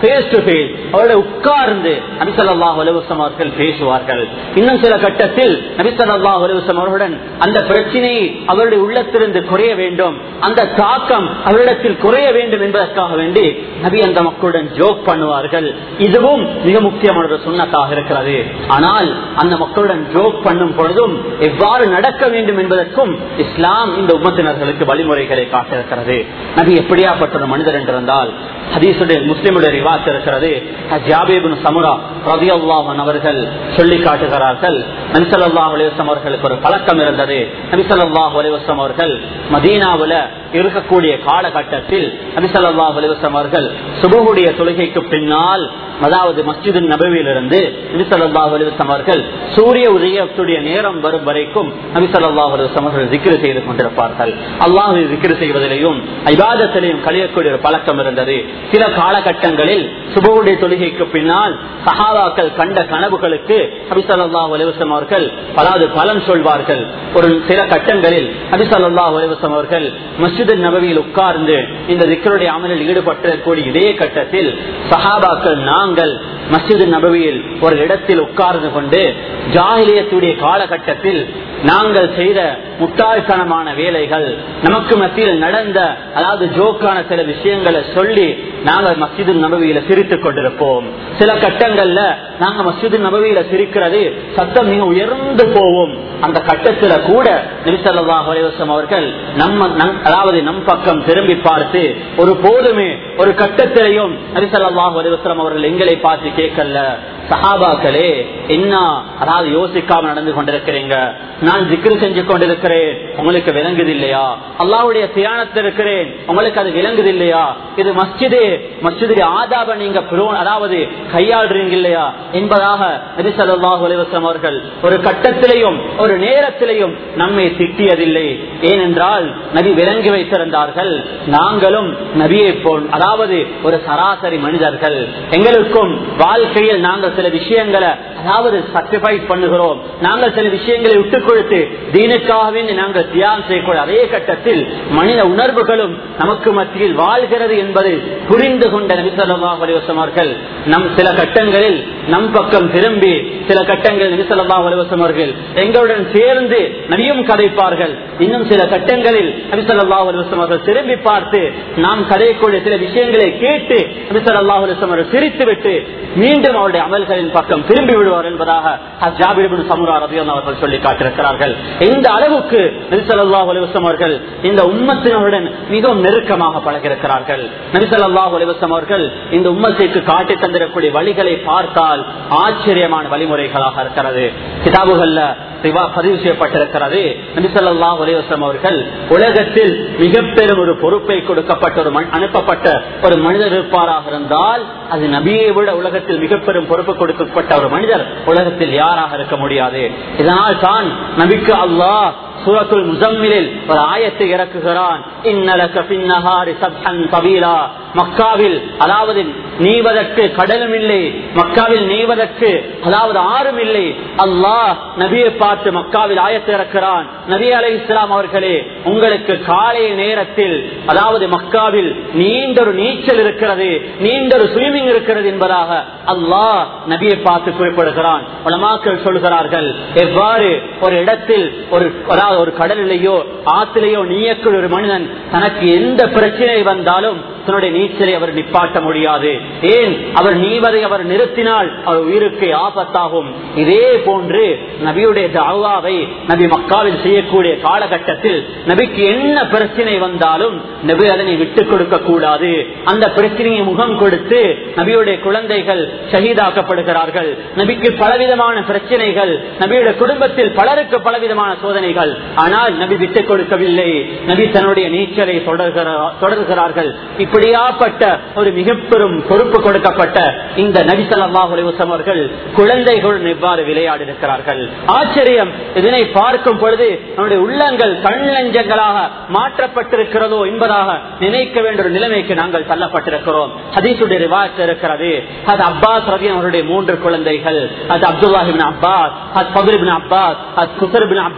பேஸ் டு பேஸ் அவருடைய உட்கார்ந்து நபிசல்லாஹ் அலுவலம் அவர்கள் பேசுவார்கள் இன்னும் சில கட்டத்தில் நபிசல்லாஹ் அலுவலம் அவர்களுடன் அந்த பிரச்சனை அவருடைய உள்ளத்திலிருந்து குறைய வேண்டும் அந்த தாக்கம் அவரிடத்தில் குறைய வேண்டும் என்பதற்காக வேண்டி நபி அந்த மக்களுடன் ஜோக் பண்ணுவார்கள் இதுவும் மிக முக்கியமான ஒரு சுண்ணத்தாக இருக்கிறது ஆனால் அந்த மக்களுடன் ஜோக் பண்ணும் பொழுதும் எவ்வாறு நடக்க வேண்டும் என்பதற்கும் இஸ்லாம் இந்த உம்மத்தினர்களுக்கு வழிமுறைகளை காட்டிருக்கிறது நபி எப்படியாப்பட்ட ஒரு மனிதர் என்றிருந்தால் ஹதீசுடைய முஸ்லிமுடைய ரிவாஸ் இருக்கிறது ஜாபேபின் சமுரா ரவி அல்லாஹன் அவர்கள் சொல்லி காட்டுகிறார்கள் நபிசல்லாஹ் அலிவசம் அவர்களுக்கு ஒரு பழக்கம் இருந்தது நபிசல்லாஹ் அலிவசம் அவர்கள் மதீனாவுல இருக்கக்கூடிய காலகட்டத்தில் நபிசல்லாஹ் அலிவசம் அவர்கள் சுபகுடைய தொழுகைக்கு பின்னால் அதாவது மஸ்ஜிது நபவியிலிருந்து நபிசல்லாஹ் அலிவசம் அவர்கள் சூரிய உதயத்துடைய நேரம் வரும் வரைக்கும் நபிசல்லாஹ் அலிவசம் அவர்கள் திக்ரு செய்து கொண்டிருப்பார்கள் அல்லாஹ் திக்ரு செய்வதிலையும் ஐபாதத்திலையும் கழியக்கூடிய ஒரு பழக்கம் இருந்தது சில காலகட்டங்களில் சுபவுடைய தொழுகைக்கு பின்னால் சஹாபாக்கள் கண்ட கனவுகளுக்கு நபிசல்லாஹ் அலிவசம் அவர்கள் அதாவது பலன் சொல்வார்கள் ஒரு சில கட்டங்களில் நபிசல்லாஹ் அலிவசம் அவர்கள் மஸ்ஜிது நபவியில் உட்கார்ந்து இந்த திக்கருடைய அமலில் ஈடுபட்டிருக்கக்கூடிய இதே கட்டத்தில் சஹாபாக்கள் நாங்கள் மஸ்ஜிது நபவியில் ஒரு இடத்தில் உட்கார்ந்து கொண்டு ஜாகிலியத்துடைய காலகட்டத்தில் நாங்கள் செய்த முட்டாள்தனமான வேலைகள் நமக்கு மத்தியில் நடந்த அதாவது ஜோக்கான சில விஷயங்களை சொல்லி நாங்கள் மஸ்ஜிது நபவியில சிரித்துக் கொண்டிருப்போம் சில கட்டங்கள்ல நாங்க மஸ்ஜிது நபவியில சிரிக்கிறது சத்தம் மிக உயர்ந்து போவோம் அந்த கட்டத்துல கூட நிமிஷல்லாஹ் அலைவசம் அவர்கள் நம்ம அதாவது நம் பக்கம் திரும்பி பார்த்து ஒரு போதுமே ஒரு கட்டத்திலையும் நரிசல்லாஹ் அலைவசம் அவர்கள் எங்களை பார்த்து கேட்கல சஹாபாக்களே என்ன அதாவது யோசிக்காம நடந்து கொண்டிருக்கிறீங்க நான் ஜிக்ரு செஞ்சு கொண்டிருக்கிறேன் உங்களுக்கு விளங்குது இல்லையா அல்லாவுடைய தியானத்தில் இருக்கிறேன் உங்களுக்கு அது விளங்குது இல்லையா இது மஸ்ஜிது மஸ்ஜிது ஆதாப நீங்க அதாவது கையாளுறீங்க இல்லையா என்பதாக நபி சல்லாஹூ அலிவசம் அவர்கள் ஒரு கட்டத்திலையும் ஒரு நேரத்திலையும் நம்மை திட்டியதில்லை ஏனென்றால் நபி விளங்கி வைத்திருந்தார்கள் நாங்களும் நபியை போல் அதாவது ஒரு சராசரி மனிதர்கள் எங்களுக்கும் வாழ்க்கையில் நாங்கள் சில விஷயங்களை அதாவது சக்ரிஃபைஸ் பண்ணுகிறோம் நாங்கள் சில விஷயங்களை விட்டுக் கொடுத்து தீனுக்காகவே நாங்கள் தியாகம் செய்யக்கூடிய அதே கட்டத்தில் மனித உணர்வுகளும் நமக்கு மத்தியில் வாழ்கிறது என்பதை புரிந்து கொண்ட நபிசல்லாஹ் அவர்கள் நம் சில கட்டங்களில் நம் பக்கம் திரும்பி சில கட்டங்களில் நபிசல்லாஹ் அலுவலம் அவர்கள் எங்களுடன் சேர்ந்து நபியும் கதைப்பார்கள் இன்னும் சில கட்டங்களில் நபிசல்லாஹ் அலுவலம் அவர்கள் திரும்பி பார்த்து நாம் கதையக்கூடிய சில விஷயங்களை கேட்டு நபிசல்லாஹ் அலுவலம் அவர்கள் சிரித்துவிட்டு மீண்டும் அவருடைய அமல்களின் பக்கம் திரும்பி விடுவார் என்பதாக ஜாபிபின் சமுரா ரபியன் அவர்கள் சொல்லி காட்டிருக்கிறார்கள் இந்த அளவுக்கு நபிசல்லாஹ் அலுவலம் அவர்கள் இந்த உம்மத்தினருடன் மிகவும் நெருக்கமாக பழகிருக்கிறார்கள் நபிசல்லாஹ் அலுவலம் அவர்கள் இந்த உம்மத்திற்கு காட்டி தந்திரக்கூடிய வழிகளை பார்த்தால் ஆச்சரியமான வழிமுறைகளாக இருக்கிறது கிதாபுகள்ல பதிவு செய்யப்பட்டிருக்கிறது நபிசல்லாஹ் அலைவசம் அவர்கள் உலகத்தில் மிக பெரும் ஒரு பொறுப்பை கொடுக்கப்பட்ட ஒரு அனுப்பப்பட்ட ஒரு மனிதர் இருப்பாராக இருந்தால் அது நபியை விட உலகத்தில் மிக பெரும் பொறுப்பு கொடுக்கப்பட்ட ஒரு மனிதர் உலகத்தில் யாராக இருக்க முடியாது இதனால் தான் நபிக்கு அல்லாஹ் சூரத்துல் முசம்மிலில் ஒரு ஆயத்தை இறக்குகிறான் இன்னலக பின்னஹாரி சப்ஹன் கபீலா மக்காவில் அதாவது நீவதற்கு கடலும் இல்லை மக்காவில் நீவதற்கு அதாவது ஆறும் இல்லை அல்லாஹ் நபியை பார்த்து மக்காவில் ஆயத்தை இறக்கிறான் நபி அலை இஸ்லாம் அவர்களே உங்களுக்கு காலை நேரத்தில் அதாவது மக்காவில் நீண்ட ஒரு நீச்சல் இருக்கிறது நீண்ட ஒரு ஸ்விமிங் இருக்கிறது என்பதாக அல்லாஹ் நபியை பார்த்து குறிப்பிடுகிறான் உலமாக்கள் சொல்கிறார்கள் எவ்வாறு ஒரு இடத்தில் ஒரு அதாவது ஒரு கடலிலேயோ ஆத்திலேயோ நீயக்குள் ஒரு மனிதன் தனக்கு எந்த பிரச்சனை வந்தாலும் தன்னுடைய நீச்சலை அவர் நிப்பாட்ட முடியாது ஏன் அவர் நீவதை அவர் நிறுத்தினால் அவர் உயிருக்கு ஆபத்தாகும் இதே போன்று நபியுடைய தாவாவை நபி மக்காவில் செய்யக்கூடிய காலகட்டத்தில் நபிக்கு என்ன பிரச்சனை வந்தாலும் நபி அதனை விட்டுக் கொடுக்க கூடாது அந்த பிரச்சனையை முகம் கொடுத்து நபியுடைய குழந்தைகள் ஷஹீதாக்கப்படுகிறார்கள் நபிக்கு பலவிதமான பிரச்சனைகள் நபியுடைய குடும்பத்தில் பலருக்கு பலவிதமான சோதனைகள் ஆனால் நபி விட்டுக் கொடுக்கவில்லை நபி தன்னுடைய நீச்சலை தொடர்கிறார்கள் இப்படியாப்பட்ட ஒரு மிக பெரும் பொறுப்பு கொடுக்கப்பட்ட இந்த நபி சல்லாஹ் அவர்கள் குழந்தைகளுடன் எவ்வாறு விளையாடி இருக்கிறார்கள் ஆச்சரியம் இதனை பார்க்கும் பொழுது நம்முடைய உள்ளங்கள் கண்ணஞ்சங்களாக மாற்றப்பட்டிருக்கிறதோ என்பதாக நினைக்க வேண்டிய ஒரு நிலைமைக்கு நாங்கள் தள்ளப்பட்டிருக்கிறோம் ஹதீசுடைய ரிவாயத் இருக்கிறது அது அப்பாஸ் ரவி அவருடைய மூன்று குழந்தைகள் அது அப்துல்லாஹிபின் அப்பாஸ் அது பகுரிபின் அப்பாஸ் அது குசர்பின் அப்பாஸ்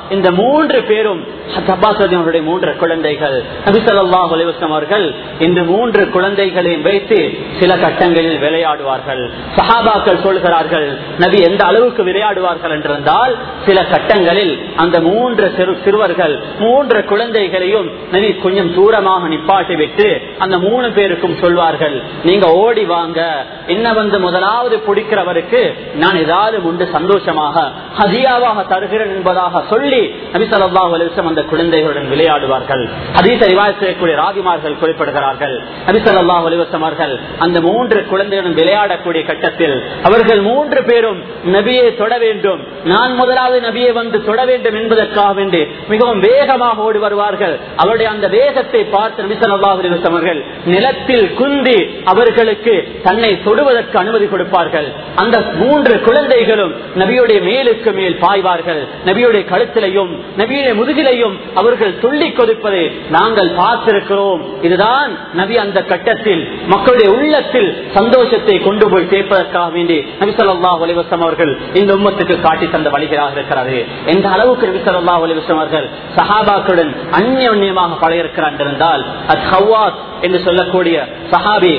இந்த மூன்று பேரும் அவருடைய மூன்று குழந்தைகள் நபிசல்லாஹ் அலிவசம் அவர்கள் இந்த மூன்று குழந்தைகளையும் வைத்து சில கட்டங்களில் விளையாடுவார்கள் சஹாபாக்கள் சொல்கிறார்கள் நபி எந்த அளவுக்கு விளையாடுவார்கள் என்றிருந்தால் சில கட்டங்களில் அந்த மூன்று சிறு சிறுவர்கள் மூன்று குழந்தைகளையும் நபி கொஞ்சம் தூரமாக நிப்பாட்டி விட்டு அந்த மூணு பேருக்கும் சொல்வார்கள் நீங்க ஓடி வாங்க என்ன வந்து முதலாவது பிடிக்கிறவருக்கு நான் ஏதாவது உண்டு சந்தோஷமாக ஹதியாவாக தருகிறேன் என்பதாக சொல்லி நபி சொல்லா அலிசம் அந்த குழந்தைகளுடன் விளையாடுவார்கள் அதீத ரிவாய் செய்யக்கூடிய ராகிமார்கள் குறிப்பிடுகிறார்கள் நபி சொல்லா அலிவசம் அவர்கள் அந்த மூன்று குழந்தைகளுடன் விளையாடக்கூடிய கட்டத்தில் அவர்கள் மூன்று பேரும் நபியை தொட வேண்டும் நான் முதலாவது நபியை வந்து தொட வேண்டும் என்பதற்காக வேண்டி மிகவும் வேகமாக ஓடி வருவார்கள் அவருடைய அந்த வேகத்தை பார்த்து நபி சொல்லா அலிவசம் அவர்கள் நிலத்தில் குந்தி அவர்களுக்கு தன்னை தொடுவதற்கு அனுமதி கொடுப்பார்கள் அந்த மூன்று குழந்தைகளும் நபியுடைய மேலுக்கு மேல் பாய்வார்கள் நபியுடைய கழுத்திலையும் நபியுடைய முதுகிலையும் அவர்கள் துள்ளி கொதிப்பதை நாங்கள் பார்த்திருக்கிறோம் இதுதான் நபி அந்த கட்டத்தில் மக்களுடைய உள்ளத்தில் சந்தோஷத்தை கொண்டு போய் சேர்ப்பதற்காக வேண்டி நபி சொல்லா ஒலிவசம் அவர்கள் இந்த உம்மத்துக்கு காட்டி தந்த வழிகளாக இருக்கிறது எந்த அளவுக்கு நபி சொல்லா ஒலிவசம் அவர்கள் சஹாபாக்களுடன் அந்நியமாக பழகிருக்கிறார் என்றால் அது ஹவாஸ் என்று சொல்லக்கூடிய சஹாபி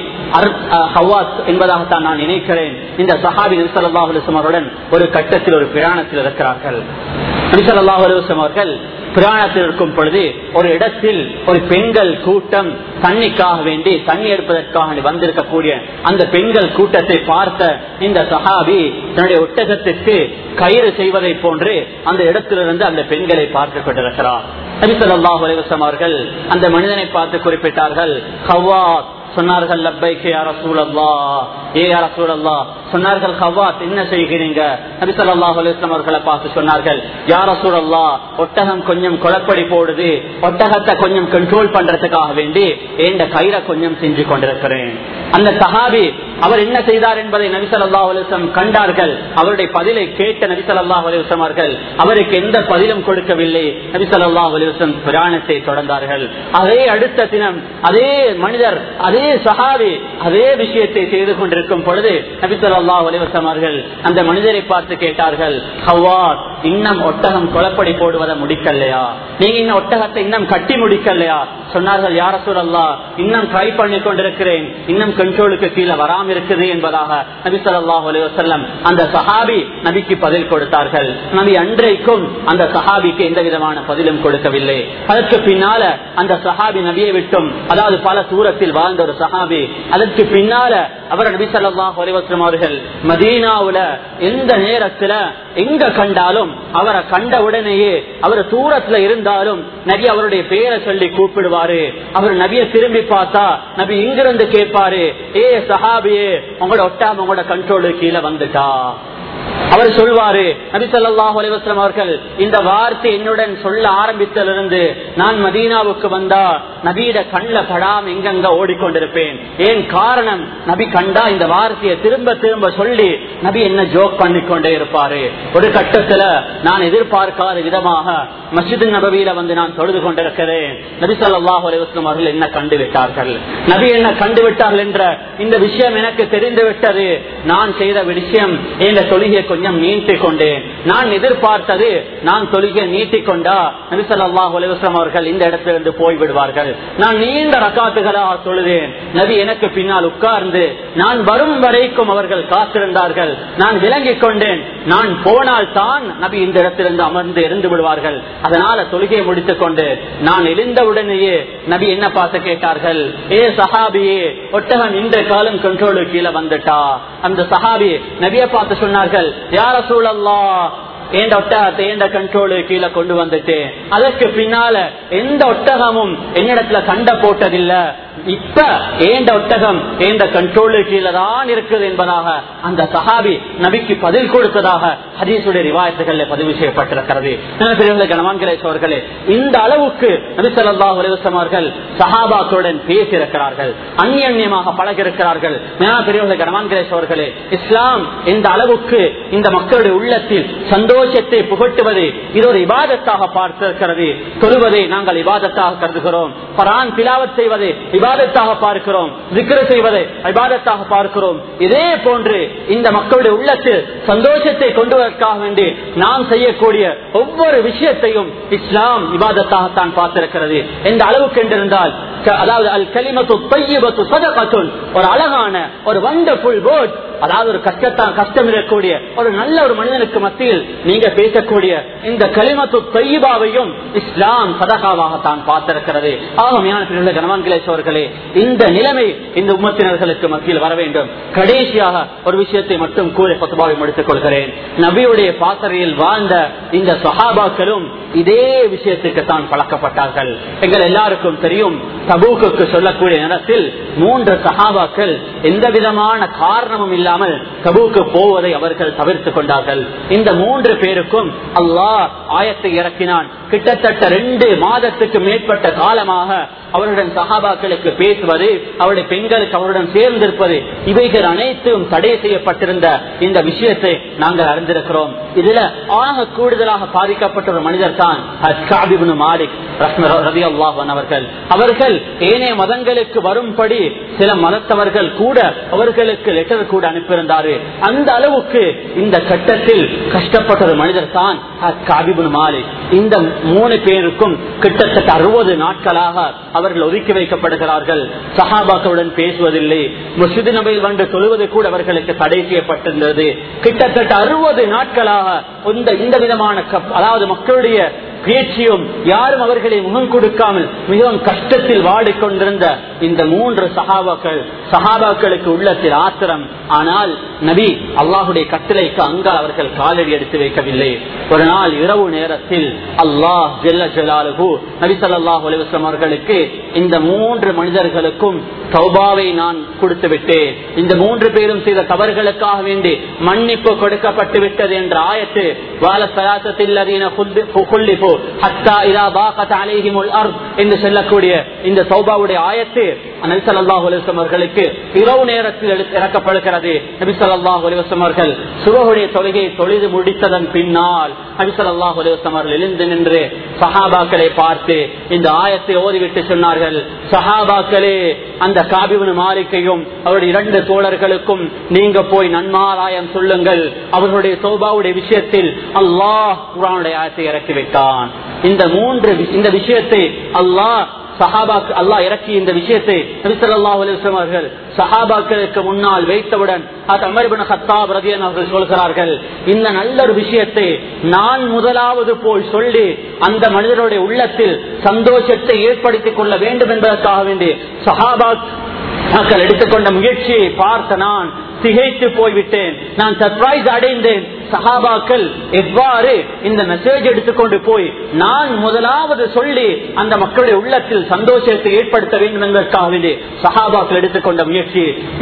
ஹவாஸ் என்பதாகத்தான் நான் நினைக்கிறேன் இந்த சஹாபி நபிசல்லாஹ் அலுவலம் அவருடன் ஒரு கட்டத்தில் ஒரு பிராணத்தில் இருக்கிறார்கள் நபிசல்லாஹ் அலுவலம் அவர்கள் பிராணத்தில் இருக்கும் பொழுது ஒரு இடத்தில் ஒரு பெண்கள் கூட்டம் தண்ணிக்காக வேண்டி தண்ணி எடுப்பதற்காக வந்திருக்கக்கூடிய அந்த பெண்கள் கூட்டத்தை பார்த்த இந்த சஹாபி தன்னுடைய ஒட்டகத்திற்கு கயிறு செய்வதை போன்று அந்த இடத்திலிருந்து அந்த பெண்களை பார்த்து கொண்டிருக்கிறார் நபிசல்லாஹ் அலுவலம் அவர்கள் அந்த மனிதனை பார்த்து குறிப்பிட்டார்கள் ஹவாத் சொன்னார்கள் லப்பைக்கு யார சூழல்லா ஏ யார சூழல்லா சொன்னார்கள் ஹவாத் என்ன செய்கிறீங்க நபிசல்லாஹ் அலுவலம் அவர்களை பார்த்து சொன்னார்கள் யார சூழல்லா ஒட்டகம் கொஞ்சம் குழப்படி போடுது ஒட்டகத்தை கொஞ்சம் கண்ட்ரோல் பண்றதுக்காக வேண்டி ஏண்ட கயிறை கொஞ்சம் செஞ்சு கொண்டிருக்கிறேன் அந்த சஹாபி அவர் என்ன செய்தார் என்பதை நபிசல்லா அலுவலம் கண்டார்கள் அவருடைய பதிலை கேட்ட நபிசல்லா அலுவலம் அவர்கள் அவருக்கு எந்த பதிலும் கொடுக்கவில்லை நபிசல்லா அலுவலம் புராணத்தை தொடர்ந்தார்கள் அதே அடுத்த தினம் அதே மனிதர் அதே சஹாபி அதே விஷயத்தை செய்து கொண்டிருக்கும் பொழுது நபிசல்லா அலுவலம் அவர்கள் அந்த மனிதரை பார்த்து கேட்டார்கள் ஹவாத் இன்னும் ஒட்டகம் கொலப்படி போடுவதை முடிக்கலையா நீங்க இன்னும் ஒட்டகத்தை இன்னும் கட்டி முடிக்கலையா சொன்னார்கள் யார சூழல்லா இன்னும் ட்ரை பண்ணி கொண்டிருக்கிறேன் இன்னும் கண்ட்ரோலுக்கு கீழே வராம இருக்குது என்பதாக நபி சொல்லாஹ் அலுவலம் அந்த சஹாபி நபிக்கு பதில் கொடுத்தார்கள் நபி அன்றைக்கும் அந்த சஹாபிக்கு எந்த விதமான பதிலும் கொடுக்கவில்லை அதற்கு பின்னால அந்த சஹாபி நபியை விட்டும் அதாவது பல தூரத்தில் வாழ்ந்த ஒரு சஹாபி அதற்கு பின்னால அவர் நபி சொல்லாஹ் அலுவலம் அவர்கள் மதீனாவுல எந்த நேரத்துல எங்க கண்டாலும் அவரை கண்ட உடனேயே அவர் தூரத்துல இருந்தாலும் நபி அவருடைய பெயரை சொல்லி கூப்பிடுவாரு அவர் நபிய திரும்பி பார்த்தா நபி இங்கிருந்து கேட்பாரு ஏ சஹாபியே உங்களோட ஒட்டாம உங்களோட கண்ட்ரோலு கீழே வந்துட்டா அவர் சொல்வாரு நபி சொல்லாஹு அலிவஸ்லம் அவர்கள் இந்த வார்த்தை என்னுடன் சொல்ல ஆரம்பித்ததிலிருந்து நான் மதீனாவுக்கு வந்தா நபியிட கண்ல படாம எங்கெங்க ஓடிக்கொண்டிருப்பேன் ஏன் காரணம் நபி கண்டா இந்த வார்த்தையை திரும்ப திரும்ப சொல்லி நபி என்ன ஜோக் பண்ணி கொண்டே இருப்பாரு ஒரு கட்டத்துல நான் எதிர்பார்க்காத விதமாக மஸ்ஜித் நபவியில வந்து நான் தொழுது கொண்டிருக்கிறேன் நபி சொல்லாஹு அலிவஸ்லம் அவர்கள் என்ன கண்டு விட்டார்கள் நபி என்ன கண்டு விட்டார்கள் என்ற இந்த விஷயம் எனக்கு தெரிந்து விட்டது நான் செய்த விஷயம் என்ற தொழுகை கொஞ்சம் நீட்டிக் கொண்டேன் நான் எதிர்பார்த்தது நான் தொழுகை நீட்டிக் கொண்டா நபிசல்லாஹ் அலுவலம் அவர்கள் இந்த இடத்திலிருந்து போய் விடுவார்கள் நான் நீண்ட ரக்காத்துகளாக தொழுதேன் நபி எனக்கு பின்னால் உட்கார்ந்து நான் வரும் வரைக்கும் அவர்கள் காத்திருந்தார்கள் நான் விளங்கிக் கொண்டேன் நான் போனால் தான் நபி இந்த இடத்திலிருந்து அமர்ந்து இருந்து விடுவார்கள் அதனால தொழுகையை முடித்துக் கொண்டு நான் எழுந்தவுடனேயே நபி என்ன பார்த்து கேட்டார்கள் ஏ சஹாபியே ஒட்டகன் இந்த காலம் கண்ட்ரோலு கீழே வந்துட்டா அந்த சஹாபி நபியை பார்த்து சொன்னார்கள் யார சூழல்லா ஏண்ட ஒட்டகத்தை ஏண்ட கண்ட்ரோலு கீழே கொண்டு வந்துட்டு அதற்கு பின்னால எந்த ஒட்டகமும் என்னிடத்துல சண்டை போட்டதில்ல இப்ப ஏண்ட ஒட்டகம் ஏண்ட கண்ட்ரோலு கீழே தான் இருக்குது என்பதாக அந்த சஹாபி நபிக்கு பதில் கொடுத்ததாக ஹதீசுடைய ரிவாயத்துகள்ல பதிவு செய்யப்பட்டிருக்கிறது கணவான்களே இந்த அளவுக்கு நபி சொல்லா உலகம் அவர்கள் சஹாபாக்களுடன் பேசியிருக்கிறார்கள் அந்நியன்யமாக பழகிருக்கிறார்கள் பெரியவர்கள் கணவான்களே அவர்களே இஸ்லாம் இந்த அளவுக்கு இந்த மக்களுடைய உள்ளத்தில் சந்தோஷத்தை புகட்டுவது இது ஒரு இபாதத்தாக பார்த்திருக்கிறது தொழுவதை நாங்கள் இபாதத்தாக கருதுகிறோம் பரான் திலாவத் செய்வதை இபாதத்தாக பார்க்கிறோம் விக்கிர செய்வதை இபாதத்தாக பார்க்கிறோம் இதே போன்று இந்த மக்களுடைய உள்ளத்தில் சந்தோஷத்தை கொண்டு வருவதற்காக வேண்டி நாம் செய்யக்கூடிய ஒவ்வொரு விஷயத்தையும் இஸ்லாம் இபாதத்தாகத்தான் பார்த்திருக்கிறது எந்த அளவுக்கு என்றிருந்தால் அதாவது அல் கலிமத்து பையபத்து சதகத்துன் ஒரு அழகான ஒரு வண்டர்ஃபுல் வேர்ட் அதாவது ஒரு கஷ்டத்தான் கஷ்டம் இருக்கக்கூடிய ஒரு நல்ல ஒரு மனிதனுக்கு மத்தியில் நீங்க பேசக்கூடிய இந்த களிமத்து தையபாவையும் இஸ்லாம் சதகாவாகத்தான் பார்த்திருக்கிறது ஆகமையான கனவான்களேஸ்வர்களே இந்த நிலைமை இந்த உம்மத்தினர்களுக்கு மத்தியில் வர வேண்டும் கடைசியாக ஒரு விஷயத்தை மட்டும் கூறி பத்துபாவை முடித்துக் கொள்கிறேன் நபியுடைய பாசறையில் வாழ்ந்த இந்த சஹாபாக்களும் இதே விஷயத்துக்கு தான் பழக்கப்பட்டார்கள் எங்கள் எல்லாருக்கும் தெரியும் தபூக்கு சொல்லக்கூடிய நேரத்தில் மூன்று சஹாபாக்கள் எந்த விதமான காரணமும் இல்லாமல் தபூக்கு போவதை அவர்கள் தவிர்த்துக் கொண்டார்கள் இந்த மூன்று பேருக்கும் அல்லாஹ் ஆயத்தை இறக்கினான் கிட்டத்தட்ட ரெண்டு மாதத்துக்கு மேற்பட்ட காலமாக அவருடன் சகாபாக்களுக்கு பேசுவது அவருடைய பெண்களுக்கு அவருடன் சேர்ந்திருப்பது இவைகள் அனைத்தும் தடை செய்யப்பட்டிருந்த இந்த விஷயத்தை நாங்கள் அறிந்திருக்கிறோம் இதுல ஆக கூடுதலாக பாதிக்கப்பட்ட ஒரு மனிதர் தான் மாலிக் ரவி அல்லாஹன் அவர்கள் அவர்கள் ஏனைய மதங்களுக்கு வரும்படி சில மதத்தவர்கள் கூட அவர்களுக்கு லெட்டர் கூட அனுப்பியிருந்தாரு அந்த அளவுக்கு இந்த கட்டத்தில் கஷ்டப்பட்ட ஒரு மனிதர் தான் காபிபுன் மாலிக் இந்த மூணு பேருக்கும் கிட்டத்தட்ட அறுபது நாட்களாக அவர்கள் ஒதுக்கி வைக்கப்படுகிறார்கள் சஹாபாக்களுடன் பேசுவதில்லை முஸ்லிது நபையில் வந்து தொழுவது கூட அவர்களுக்கு தடை செய்யப்பட்டிருந்தது கிட்டத்தட்ட அறுபது நாட்களாக இந்த இந்த விதமான அதாவது மக்களுடைய பேச்சியும் யாரும் அவர்களை முகம் கொடுக்காமல் மிகவும் கஷ்டத்தில் வாடிக்கொண்டிருந்த இந்த மூன்று சகாபாக்கள் சகாபாக்களுக்கு உள்ளத்தில் ஆத்திரம் ஆனால் நபி அல்லாஹுடைய கட்டளைக்கு அங்கால் அவர்கள் காலடி எடுத்து வைக்கவில்லை ஒரு நாள் இரவு நேரத்தில் அல்லாஹ் ஜெல்ல ஜலாலுகு நபி சல்லாஹ் அலிவசம் அவர்களுக்கு இந்த மூன்று மனிதர்களுக்கும் சௌபாவை நான் கொடுத்து விட்டேன் இந்த மூன்று பேரும் செய்த தவறுகளுக்காக வேண்டி மன்னிப்பு கொடுக்கப்பட்டு விட்டது என்ற ஆயத்து வாழ சலாசத்தில் என்று சொல்லக்கூடிய இந்த சௌபாவுடைய ஆயத்து நபி சல்லாஹ் அலிவசம் அவர்களுக்கு இரவு நேரத்தில் இறக்கப்படுகிறது நபி சல்லாஹ் அலிவசம் அவர்கள் சுபகுடைய தொழுகை தொழுது முடித்ததன் பின்னால் நபி சல்லாஹ் அலிவசம் அவர்கள் எழுந்து நின்று சஹாபாக்களை பார்த்து இந்த ஆயத்தை ஓதிவிட்டு சொன்னார்கள் சஹாபாக்களே அந்த காபிவனு மாலிக்கையும் அவருடைய இரண்டு தோழர்களுக்கும் நீங்க போய் நன்மாராயம் சொல்லுங்கள் அவர்களுடைய சோபாவுடைய விஷயத்தில் அல்லாஹ் குரானுடைய ஆயத்தை இறக்கி வைத்தான் இந்த மூன்று இந்த விஷயத்தை அல்லாஹ் சஹாபாக்கு அல்லா இறக்கி இந்த விஷயத்தை அவர்கள் சஹாபாக்களுக்கு முன்னால் வைத்தவுடன் அவர்கள் சொல்கிறார்கள் இந்த நல்ல ஒரு விஷயத்தை நான் முதலாவது போய் சொல்லி அந்த மனிதனுடைய உள்ளத்தில் சந்தோஷத்தை ஏற்படுத்திக் கொள்ள வேண்டும் என்பதற்காக வேண்டி சஹாபா மக்கள் எடுத்துக்கொண்ட முயற்சியை பார்த்த நான் திகைத்து போய்விட்டேன் நான் சர்ப்ரைஸ் அடைந்தேன் சஹாபாக்கள் எவ்வாறு இந்த மெசேஜ் எடுத்துக்கொண்டு போய் நான் முதலாவது சொல்லி அந்த மக்களுடைய உள்ளத்தில் சந்தோஷத்தை ஏற்படுத்த வேண்டும் என்பதற்காக வேண்டி சஹாபாக்கள் எடுத்துக்கொண்ட முயற்சி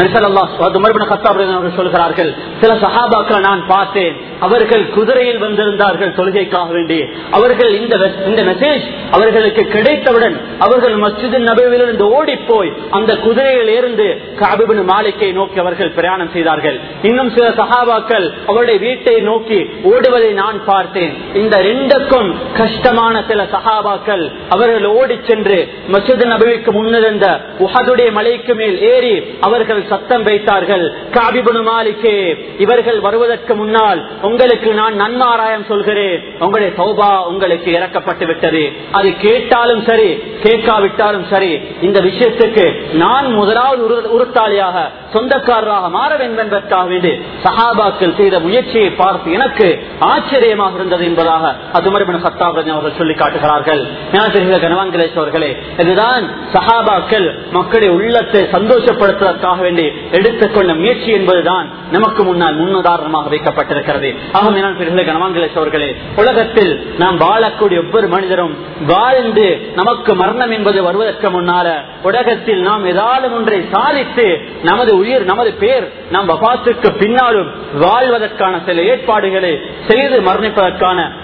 அவர்கள் சொல்கிறார்கள் சில சஹாபாக்களை நான் பார்த்தேன் அவர்கள் குதிரையில் வந்திருந்தார்கள் தொழுகைக்காக வேண்டி அவர்கள் இந்த இந்த மெசேஜ் அவர்களுக்கு கிடைத்தவுடன் அவர்கள் மஸ்ஜித் நபையிலிருந்து ஓடி போய் அந்த குதிரையில் இருந்து காபிபின் மாளிகை நோக்கி அவர்கள் பிரயாணம் செய்தார்கள் இன்னும் சில சகாபாக்கள் அவருடைய வீட்டை நோக்கி ஓடுவதை நான் பார்த்தேன் இந்த ரெண்டுக்கும் கஷ்டமான சில சகாபாக்கள் அவர்கள் ஓடி சென்று மசூத் நபிக்கு முன்னிருந்த உஹதுடைய மலைக்கு மேல் ஏறி அவர்கள் சத்தம் வைத்தார்கள் காபிபுனு மாலிக்கே இவர்கள் வருவதற்கு முன்னால் உங்களுக்கு நான் நன்மாராயம் சொல்கிறேன் உங்களுடைய சௌபா உங்களுக்கு இறக்கப்பட்டு விட்டது அது கேட்டாலும் சரி கேட்காவிட்டாலும் சரி இந்த விஷயத்துக்கு நான் முதலாவது உறுத்தாளியாக சொந்தக்காரராக மாற வேண்டும் என்பதற்காக வேண்டி சஹாபாக்கள் செய்த முயற்சியை பார்த்து எனக்கு ஆச்சரியமாக இருந்தது என்பதாக அதுமரிபன் சத்தாபரன் அவர்கள் சொல்லி காட்டுகிறார்கள் கனவான்களேஸ்வர்களே இதுதான் சஹாபாக்கள் மக்களுடைய உள்ளத்தை சந்தோஷப்படுத்துவதற்காக வேண்டி எடுத்துக்கொண்ட முயற்சி என்பதுதான் நமக்கு முன்னால் முன்னுதாரணமாக வைக்கப்பட்டிருக்கிறது ஆக கனவான்களேஸ்வர்களே உலகத்தில் நாம் வாழக்கூடிய ஒவ்வொரு மனிதரும் வாழ்ந்து நமக்கு மரணம் என்பது வருவதற்கு முன்னால உலகத்தில் நாம் ஏதாவது ஒன்றை சாதித்து நமது உயிர் நமது பேர் நம் வபாத்துக்கு பின்னாலும் வாழ்வதற்கான சில ஏற்பாடுகளை செய்து மரணிப்பதற்கான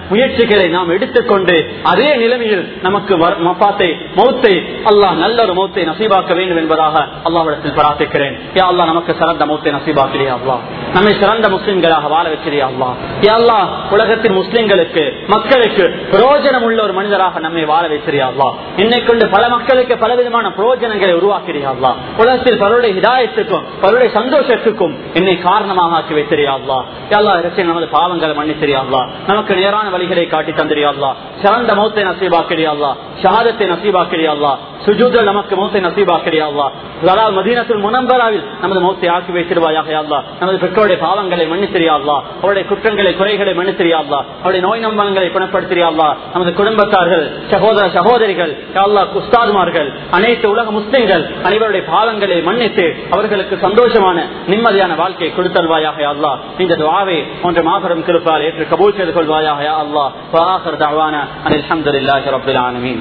முயற்சிகளை நாம் எடுத்துக்கொண்டு அதே நிலைமையில் நமக்கு வர- மப்பாத்தை மௌத்தை அல்லாஹ் நல்ல ஒரு மௌத்தை நசீபாக்க வேண்டும் என்பதாக அல்லாஹ்விடத்தில் பிரார்த்திக்கிறேன் யா அல்லாஹ் நமக்கு சிறந்த மௌத்தை நசீபாக்கிறியா அல்லாஹ் நம்மை சிறந்த முஸ்லிம்களாக வாழ வச்சிரியா அல்லாஹ் யா அல்லாஹ் உலகத்தின் முஸ்லிம்களுக்கு மக்களுக்கு பிரயோஜனம் உள்ள ஒரு மனிதராக நம்மை வாழ வைத்திரியா அல்லாஹ் என்னை கொண்டு பல மக்களுக்கு பலவிதமான பிரயோஜனங்களை உருவாக்கிறியா அல்லாஹ் உலகத்தில் பலருடைய ஹிதாயத்துக்கும் பலருடைய சந்தோஷத்துக்கும் என்னை காரணமாக ஆக்கி வைத்திரியா அல்லாஹ் யா அல்லாஹ் இரட்சகன் நமது பாவங்களை மன்னித்திரியா அல்லாஹ் நமக்கு நேரான வழிகளை காட்டி தந்திரியா அல்லாஹ் சிறந்த மௌத்தை நசீபாக்கிறியா அல்லாஹ் ஷஹாதத்தை நசீபாக்கிறியா அல்லாஹ் சுஜூதல் நமக்கு மௌத்தை நசீபாக்கிறியா அல்லாஹ் அதாவது மதீனத்துல் முனம்பராவில் நமது மௌத்தை ஆக்கி வைத்திருவாயாக யா அல்லாஹ் நமது பெற்றோருடைய பாவங்களை மன்னித்திரியா அல்லாஹ் அவருடைய குற்றங்களை குறைகளை மன்னித்திரியா அல்லாஹ் அவருடைய நோய் நம்பங்களை குணப்படுத்தியா அல்லாஹ் நமது குடும்பத்தார்கள் சகோதர சகோதரிகள் யா அல்லாஹ் உஸ்தாதுமார்கள் அனைத்து உலக முஸ்லிம்கள் அனைவருடைய பாவங்களை மன்னித்து அவர்களுக்கு சந்தோஷமான நிம்மதியான வாழ்க்கையை கொடுத்தல்வாயாக யா அல்லாஹ் இந்த துவாவை போன்ற மாபெரும் கிருப்பால் ஏற்று கபூல் செய்து கொள்வாயாக யா அல்லாஹ் وآخر دعوانا أن الحمد لله رب العالمين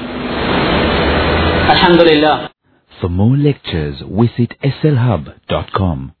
الحمد لله For more lectures, visit slhub.com.